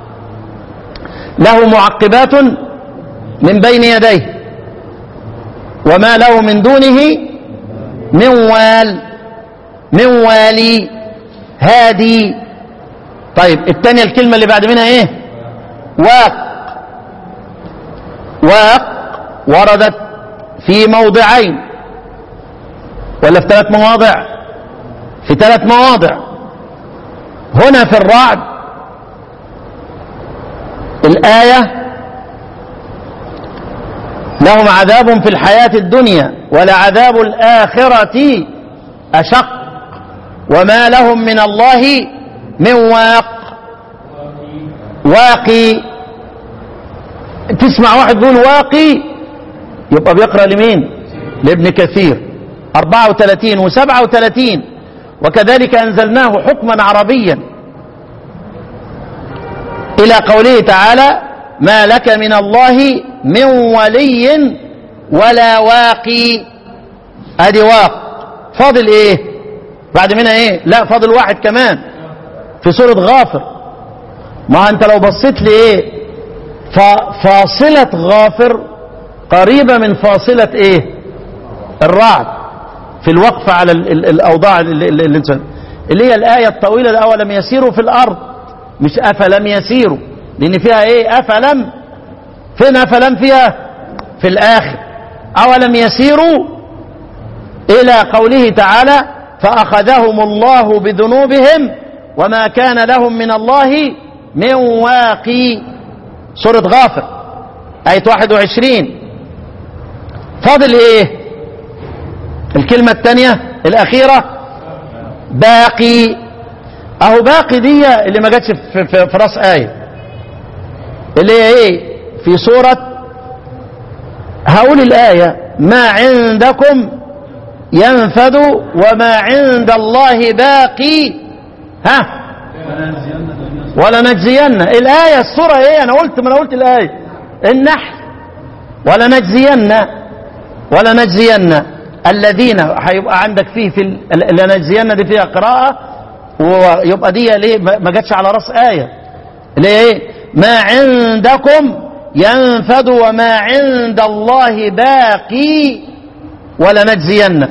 له معقبات من بين يديه وما له من دونه من وال من والي هادي طيب الثانية الكلمة اللي بعد منها ايه واق واق وردت في موضعين ولا في ثلاث مواضع في ثلاث مواضع هنا في الرعد الآية لهم عذاب في الحياة الدنيا ولعذاب الآخرة أشق وما لهم من الله من واق واقي تسمع واحد يقول واقي يبقى بيقرأ لمين لابن كثير 34 و37 وكذلك أنزلناه حكما عربيا إلى قوله تعالى ما لك من الله من ولي ولا واقي ادي واق فاضل ايه بعد منها ايه لا فاضل واحد كمان في سورة غافر ما انت لو بصيت لايه ففاصلة غافر قريبة من فاصلة ايه الرعد في الوقف على ال ال الاوضاع اللي, اللي, اللي, اللي هي الايه الطويله اولم يسيروا في الارض مش افلم يسيروا لان فيها ايه افلم فين افلم فيها في الاخر اولم يسيروا الى قوله تعالى فاخذهم الله بذنوبهم وما كان لهم من الله من واقي سوره غافر ايه 21 فاضل ايه الكلمة الثانية الأخيرة باقي أهو باقي دي اللي ما جاتش في, في, في راس آية اللي هي إيه في سورة هقول الآية ما عندكم ينفد وما عند الله باقي ها ولا نجزين الآية السورة إيه أنا قلت ما أنا قلت الآية النحل ولا نجزين ولا نجزين الذين هيبقى عندك فيه في اللي نجزينا دي فيها قراءة ويبقى دي ليه ما جاتش على راس آية ليه ما عندكم ينفد وما عند الله باقي ولا نجزين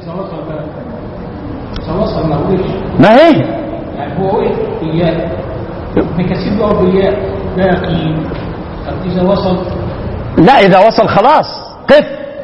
ما هي يعني هو وقف إياه ابن كثير بيقف إياه باقي طب إذا وصل لا إذا وصل خلاص قف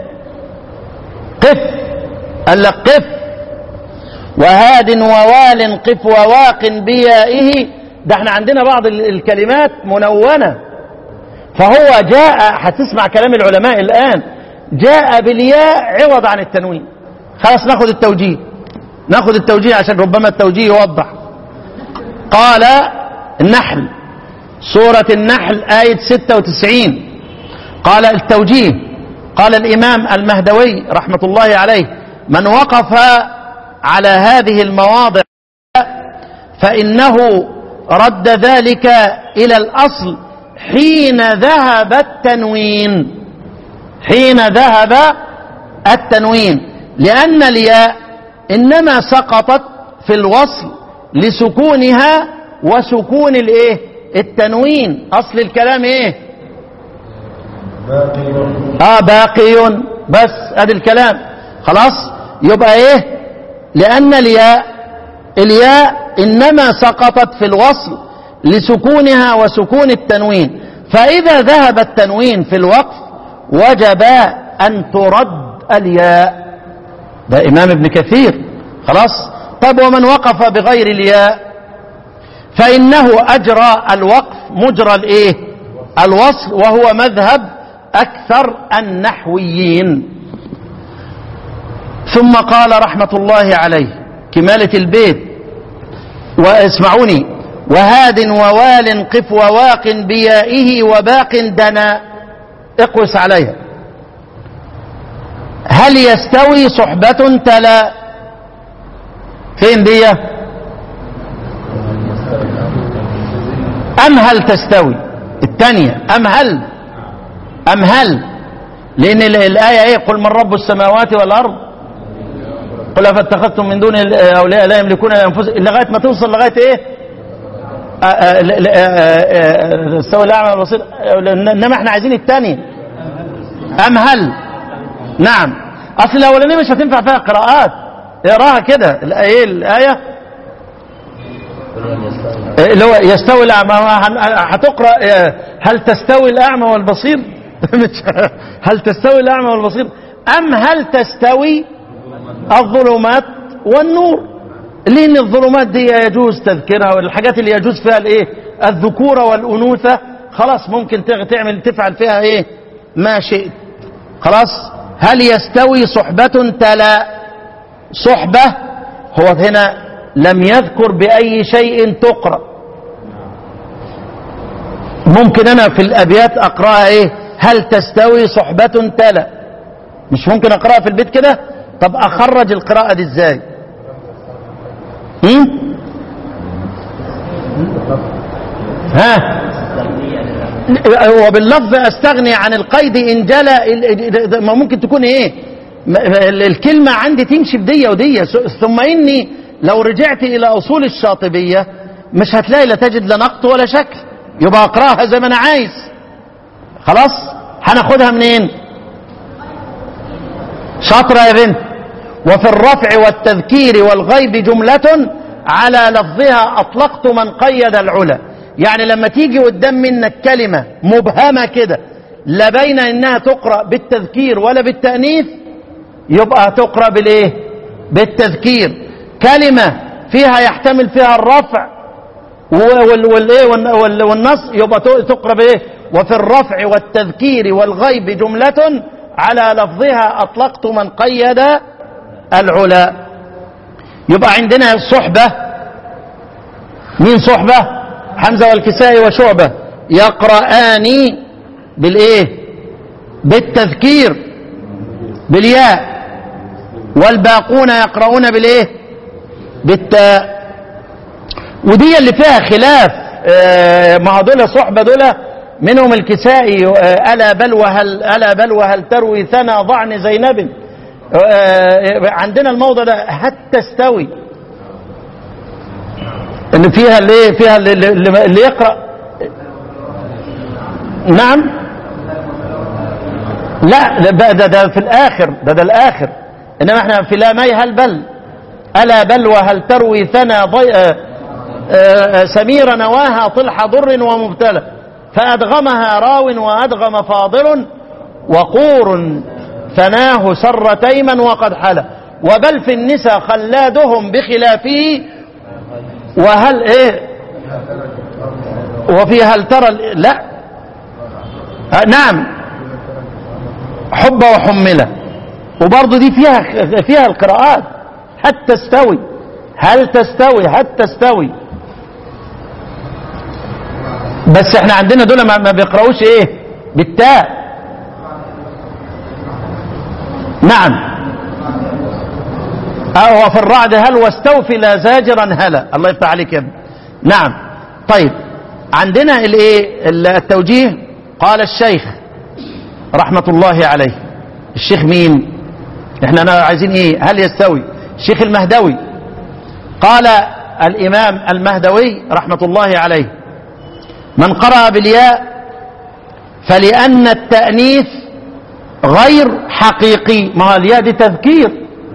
قف قال لك قف وهاد ووال قف وواق بيائه ده احنا عندنا بعض الكلمات منونة فهو جاء هتسمع كلام العلماء الآن جاء بالياء عوض عن التنوين خلاص ناخد التوجيه ناخد التوجيه عشان ربما التوجيه يوضح قال النحل سورة النحل آية 96 قال التوجيه قال الإمام المهدوي رحمة الله عليه من وقف على هذه المواضع فإنه رد ذلك إلى الأصل حين ذهب التنوين حين ذهب التنوين لأن الياء إنما سقطت في الوصل لسكونها وسكون الايه التنوين اصل الكلام ايه اه باقي بس ادي الكلام خلاص يبقى ايه لان الياء الياء انما سقطت في الوصل لسكونها وسكون التنوين فاذا ذهب التنوين في الوقف وجب ان ترد الياء ده امام ابن كثير خلاص طب ومن وقف بغير الياء فانه اجرى الوقف مجرى الايه الوصل وهو مذهب أكثر النحويين ثم قال رحمة الله عليه كمالة البيت واسمعوني وهاد ووال قف وواق بيائه وباق دنا اقوس عليها هل يستوي صحبة تلا فين دي أم هل تستوي الثانية أم هل أم هل لأن الآية إيه قل من رب السماوات والأرض قل أفاتخذتم من دون أولياء لا يملكون لأنفسهم لغاية ما توصل لغاية إيه استوى الأعمى والبصير إنما إحنا عايزين الثانية أم هل نعم أصل الأولانية مش هتنفع فيها قراءات اقراها كده الآية الآية اللي هو يستوي الأعمى هتقرأ هل تستوي الأعمى والبصير هل تستوي الأعمى والبصير أم هل تستوي الظلمات والنور لأن الظلمات دي يجوز تذكرها والحاجات اللي يجوز فيها الايه الذكورة والأنوثة خلاص ممكن تعمل تفعل فيها ايه ما شئت خلاص هل يستوي صحبة تلا صحبة هو هنا لم يذكر بأي شيء تقرأ ممكن أنا في الأبيات أقرأها إيه هل تستوي صحبة تلا مش ممكن أقرأها في البيت كده طب أخرج القراءة دي إزاي هم؟ ها وباللفظ استغني عن القيد ان جلى ما ممكن تكون ايه م- ال- الكلمة عندي تمشي بدية ودية س- ثم إني لو رجعت إلى أصول الشاطبية مش هتلاقي لا تجد لا نقط ولا شكل يبقى أقراها زي ما أنا عايز خلاص هناخدها منين شاطرة يا بنت وفي الرفع والتذكير والغيب جملة على لفظها أطلقت من قيد العلا يعني لما تيجي قدام منك كلمة مبهمة كده لا بين إنها تقرأ بالتذكير ولا بالتأنيث يبقى تقرأ بالإيه بالتذكير كلمة فيها يحتمل فيها الرفع وال- والايه والن- وال- والنص يبقى ت- تقرا بايه وفي الرفع والتذكير والغيب جملة على لفظها أطلقت من قيد العلا يبقى عندنا الصحبة مين صحبة حمزة والكسائي وشعبة يقرآن بالإيه بالتذكير بالياء والباقون يقرؤون بالإيه بالتاء ودي اللي فيها خلاف آه، ما هو دول صحبة دول منهم الكسائي آه، ألا بل وهل ألا بل وهل تروي ثنا ضعن زينب آه، عندنا الموضع ده حتى استوي اللي فيها اللي فيها اللي, اللي, اللي يقرأ نعم لا ده, ده, ده في الآخر ده ده الآخر إنما احنا في لا مي هل بل ألا بل وهل تروي ثنا ضي... آه، آه، سمير نواها طلح ضر ومبتلى فأدغمها راو وأدغم فاضل وقور ثناه سر تيما وقد حلا وبل في النساء خلادهم بخلافه وهل ايه وفي هل ترى ال- لا آه، نعم حب وحملة وبرضه دي فيها فيها القراءات حتى تستوي هل تستوي حتى تستوي بس احنا عندنا دول ما ما بيقرأوش ايه بالتاء نعم أو في الرعد هل واستوفي لا زاجرا هلا الله يفتح عليك يا ابني نعم طيب عندنا الايه التوجيه قال الشيخ رحمة الله عليه الشيخ مين احنا أنا عايزين ايه هل يستوي الشيخ المهدوي قال الامام المهدوي رحمة الله عليه من قرأ بالياء فلأن التأنيث غير حقيقي ما هو الياء دي تذكير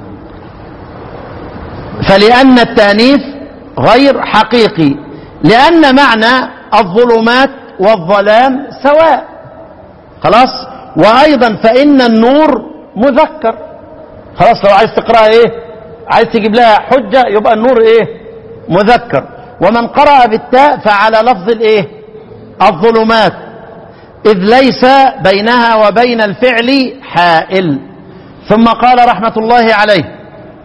فلأن التأنيث غير حقيقي لأن معنى الظلمات والظلام سواء خلاص وأيضا فإن النور مذكر خلاص لو عايز تقرأ إيه عايز تجيب لها حجة يبقى النور إيه مذكر ومن قرأ بالتاء فعلى لفظ الإيه الظلمات إذ ليس بينها وبين الفعل حائل ثم قال رحمة الله عليه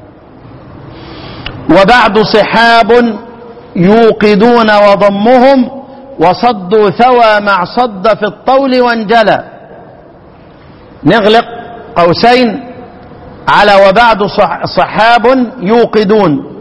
وبعد صحاب يوقدون وضمهم وصدوا ثوى مع صد في الطول وانجلى نغلق قوسين على وبعد صح صحاب يوقدون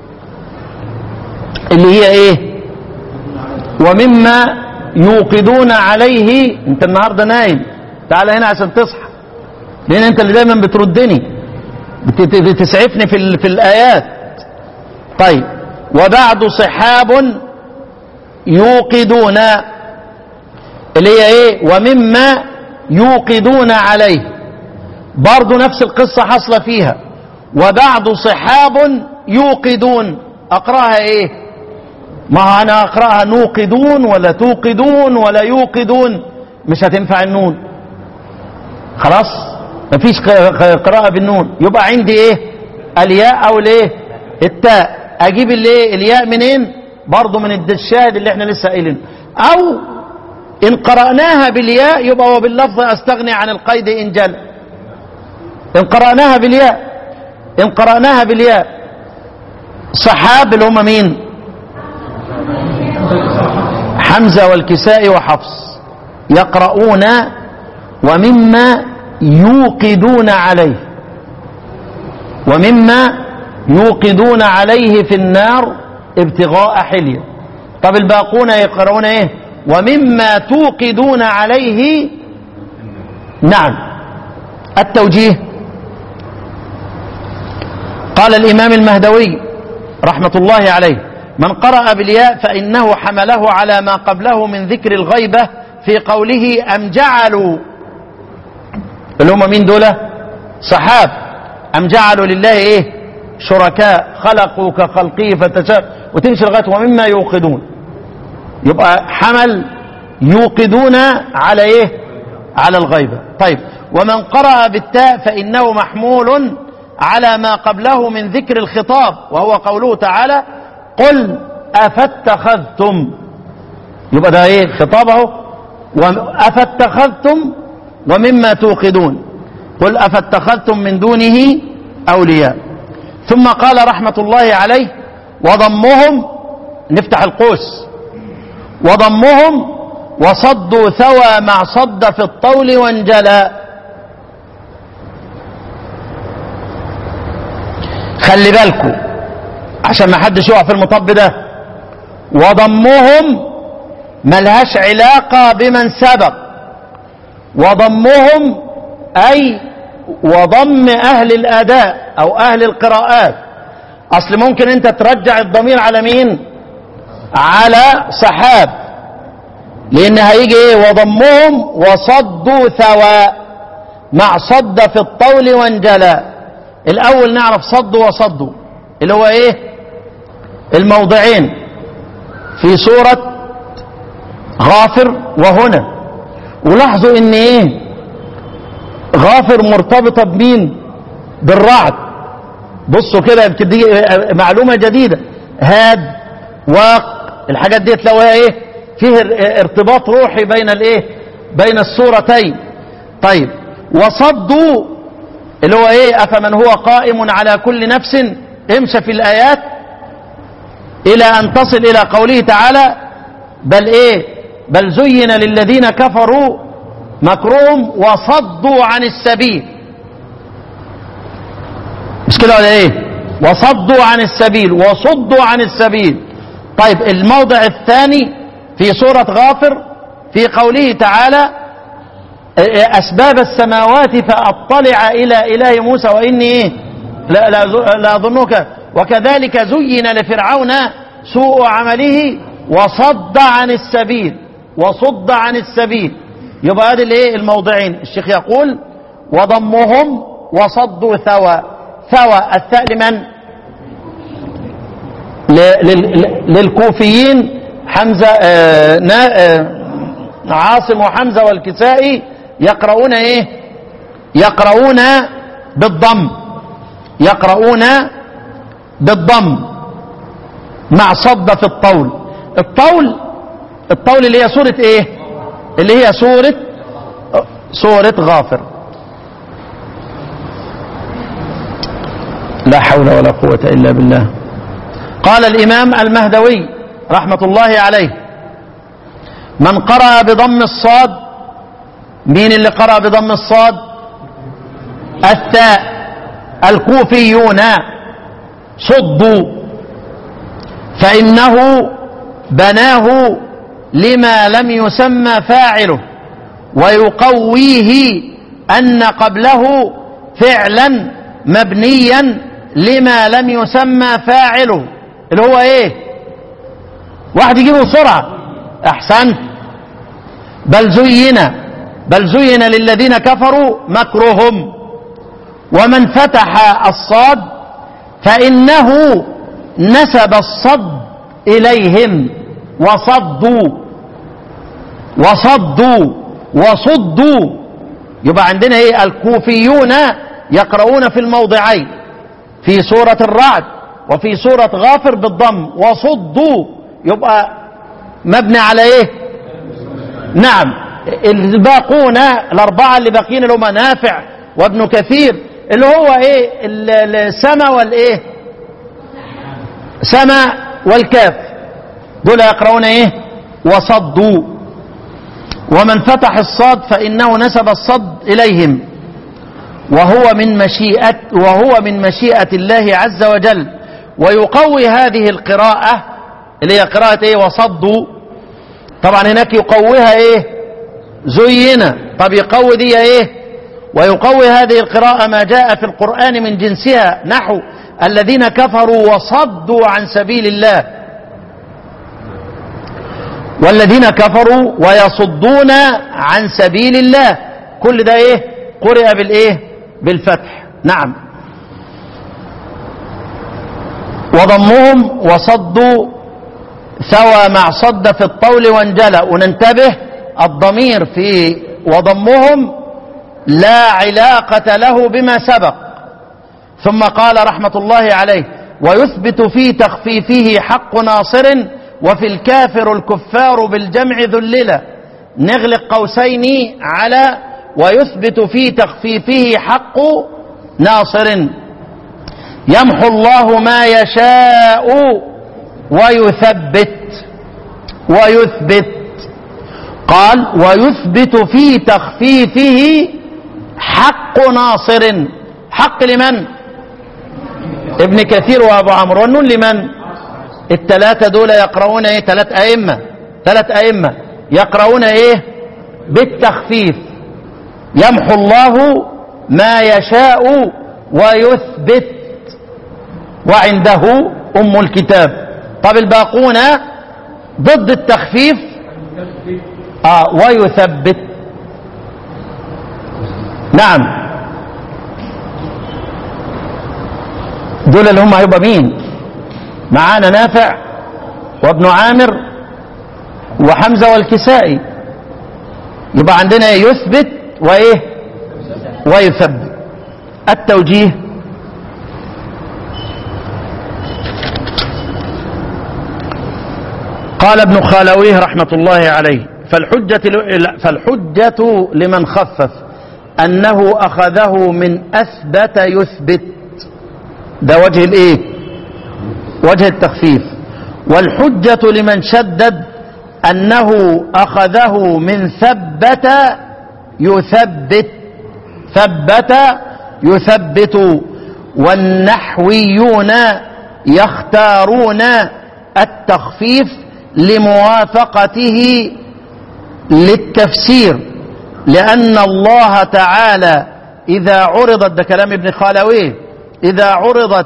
اللي هي ايه ومما يوقدون عليه انت النهارده نايم تعال هنا عشان تصحى لان انت اللي دايما بتردني بت- بتسعفني في ال- في الايات طيب وبعد صحاب يوقدون اللي هي ايه ومما يوقدون عليه برضو نفس القصة حصل فيها وبعد صحاب يوقدون اقراها ايه ما انا اقراها نوقدون ولا توقدون ولا يوقدون مش هتنفع النون خلاص مفيش ق- ق- قراءة بالنون يبقى عندي ايه الياء او الايه التاء اجيب الايه الياء منين برضو من الشاهد اللي احنا لسه قايلينه او ان قرأناها بالياء يبقى وباللفظ استغني عن القيد ان جل ان قرأناها بالياء ان قرأناها بالياء صحاب اللي هم مين حمزة والكساء وحفص يقرؤون ومما يوقدون عليه ومما يوقدون عليه في النار ابتغاء حلية طب الباقون يقرؤون ايه ومما توقدون عليه نعم التوجيه قال الإمام المهدوي رحمة الله عليه من قرأ بالياء فإنه حمله على ما قبله من ذكر الغيبة في قوله أم جعلوا اللي هم مين دول سحاب أم جعلوا لله إيه شركاء خلقوا كخلقه فتشاء وتمشي لغاية ومما يوقدون يبقى حمل يوقدون على إيه على الغيبة طيب ومن قرأ بالتاء فإنه محمول على ما قبله من ذكر الخطاب وهو قوله تعالى قل أفاتخذتم يبقى ده ايه خطابه أفاتخذتم ومما توقدون قل أفاتخذتم من دونه أولياء ثم قال رحمة الله عليه وضمهم نفتح القوس وضمهم وصدوا ثوى مع صد في الطول وانجلى خلي بالكم عشان ما حدش يقع في المطب ده وضمهم ملهاش علاقة بمن سبق وضمهم أي وضم أهل الأداء أو أهل القراءات أصل ممكن أنت ترجع الضمير على مين على سحاب لأن هيجي إيه وضمهم وصدوا ثوى مع صد في الطول وانجلى الأول نعرف صد وصدوا اللي هو إيه الموضعين في سورة غافر وهنا ولاحظوا ان ايه غافر مرتبطة بمين بالرعد بصوا كده يمكن دي معلومة جديدة هاد واق الحاجات دي تلاقوها ايه فيه ارتباط روحي بين الايه بين السورتين طيب وصدوا اللي هو ايه افمن هو قائم على كل نفس امشى في الايات الى ان تصل الى قوله تعالى بل ايه بل زين للذين كفروا مكرهم وصدوا عن السبيل مش كده ولا ايه وصدوا عن السبيل وصدوا عن السبيل طيب الموضع الثاني في سورة غافر في قوله تعالى أسباب السماوات فأطلع إلى إله موسى وإني إيه لا, لا, لا أظنك وكذلك زين لفرعون سوء عمله وصد عن السبيل وصد عن السبيل يبقى هذه الايه الموضعين الشيخ يقول وضمهم وصدوا ثوى ثوى الثاء لمن للكوفيين حمزة آه آه عاصم وحمزة والكسائي يقرؤون ايه يقرؤون بالضم يقرؤون بالضم مع صد في الطول الطول الطول اللي هي سورة ايه اللي هي سورة سورة غافر لا حول ولا قوة إلا بالله قال الإمام المهدوي رحمة الله عليه من قرأ بضم الصاد مين اللي قرأ بضم الصاد الثاء الكوفيون صدوا فإنه بناه لما لم يسمى فاعله ويقويه أن قبله فعلا مبنيا لما لم يسمى فاعله اللي هو ايه واحد يجيبه بسرعة احسنت بل زين بل زين للذين كفروا مكرهم ومن فتح الصاد فإنه نسب الصد إليهم وصدوا وصدوا وصدوا يبقى عندنا ايه الكوفيون يقرؤون في الموضعين في سورة الرعد وفي سورة غافر بالضم وصدوا يبقى مبني على ايه نعم الباقون الاربعة اللي باقيين اللي هم نافع وابن كثير اللي هو ايه السما والايه سما والكاف دول يقرؤون ايه وصدوا ومن فتح الصاد فإنه نسب الصد إليهم وهو من مشيئة وهو من مشيئة الله عز وجل ويقوي هذه القراءة اللي هي قراءة ايه وصدوا طبعا هناك يقويها ايه زين طب يقوي دي ايه ويقوي هذه القراءة ما جاء في القرآن من جنسها نحو الذين كفروا وصدوا عن سبيل الله والذين كفروا ويصدون عن سبيل الله كل ده ايه قرئ بالايه بالفتح نعم وضمهم وصدوا سوى مع صد في الطول وانجلى وننتبه الضمير في وضمهم لا علاقة له بما سبق ثم قال رحمة الله عليه ويثبت في تخفيفه حق ناصر وفي الكافر الكفار بالجمع ذللا نغلق قوسين على ويثبت في تخفيفه حق ناصر يمحو الله ما يشاء ويثبت ويثبت قال ويثبت في تخفيفه حق ناصر حق لمن ابن كثير وابو عمرو والنون لمن الثلاثه دول يقرؤون ايه ثلاث ائمه ثلاث ائمه يقرؤون ايه بالتخفيف يمحو الله ما يشاء ويثبت وعنده ام الكتاب طب الباقون ضد التخفيف اه ويثبت نعم دول اللي هم هيبقى مين معانا نافع وابن عامر وحمزه والكسائي يبقى عندنا إيه؟ يثبت وايه ويثبت التوجيه قال ابن خالويه رحمة الله عليه فالحجة, فالحجة لمن خفف أنه أخذه من أثبت يثبت ده وجه الإيه وجه التخفيف والحجة لمن شدد أنه أخذه من ثبت يثبت ثبت يثبت والنحويون يختارون التخفيف لموافقته للتفسير لأن الله تعالى إذا عرضت ده كلام ابن خالويه إذا عرضت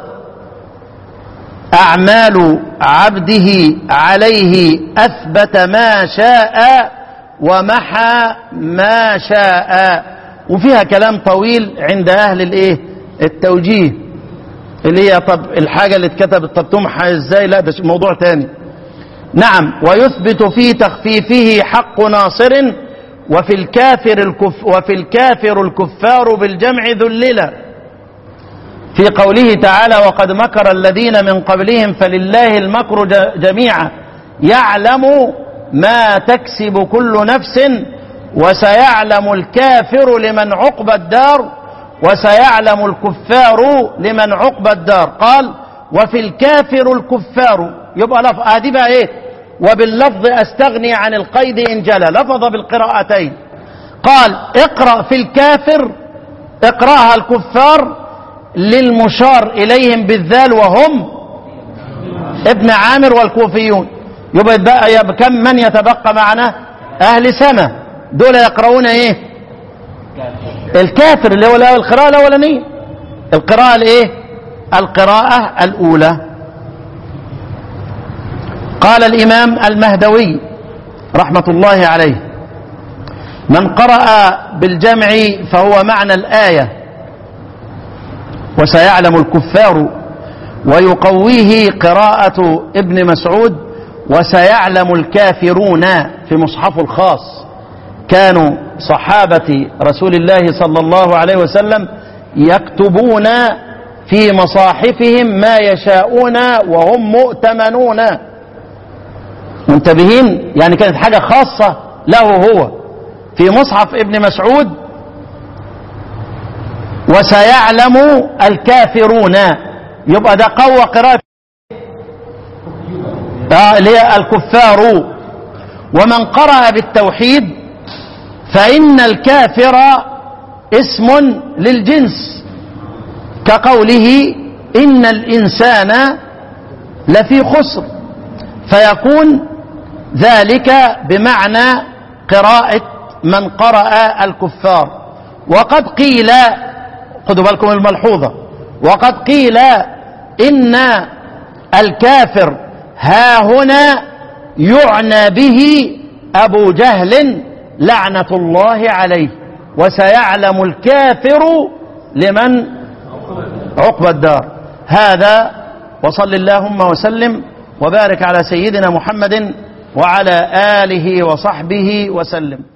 أعمال عبده عليه أثبت ما شاء ومحى ما شاء وفيها كلام طويل عند أهل الإيه التوجيه اللي هي طب الحاجة اللي اتكتبت طب تمحى ازاي لا ده موضوع تاني نعم ويثبت في تخفيفه حق ناصر وفي الكافر الكف وفي الكافر الكفار بالجمع ذللا في قوله تعالى وقد مكر الذين من قبلهم فلله المكر جميعا يعلم ما تكسب كل نفس وسيعلم الكافر لمن عقبى الدار وسيعلم الكفار لمن عقبى الدار قال وفي الكافر الكفار يبقى لفظ ادي بقى ايه وباللفظ استغني عن القيد ان جلى لفظ بالقراءتين قال اقرا في الكافر اقراها الكفار للمشار اليهم بالذال وهم ابن عامر والكوفيون يبقى بقى يبقى كم من يتبقى معنا اهل سما دول يقرؤون ايه الكافر اللي هو القراءه الاولانيه القراءه الايه القراءه الاولى قال الامام المهدوي رحمه الله عليه من قرأ بالجمع فهو معنى الآية وسيعلم الكفار ويقويه قراءة ابن مسعود وسيعلم الكافرون في مصحف الخاص كانوا صحابة رسول الله صلى الله عليه وسلم يكتبون في مصاحفهم ما يشاءون وهم مؤتمنون منتبهين يعني كانت حاجة خاصة له هو في مصحف ابن مسعود وسيعلم الكافرون يبقى ده قوة قراءة آه اللي هي الكفار ومن قرأ بالتوحيد فإن الكافر اسم للجنس كقوله إن الإنسان لفي خسر فيكون ذلك بمعنى قراءة من قرأ الكفار وقد قيل خذوا بالكم الملحوظة وقد قيل إن الكافر ها هنا يعنى به أبو جهل لعنة الله عليه وسيعلم الكافر لمن عقبى الدار هذا وصل اللهم وسلم وبارك على سيدنا محمد وعلى آله وصحبه وسلم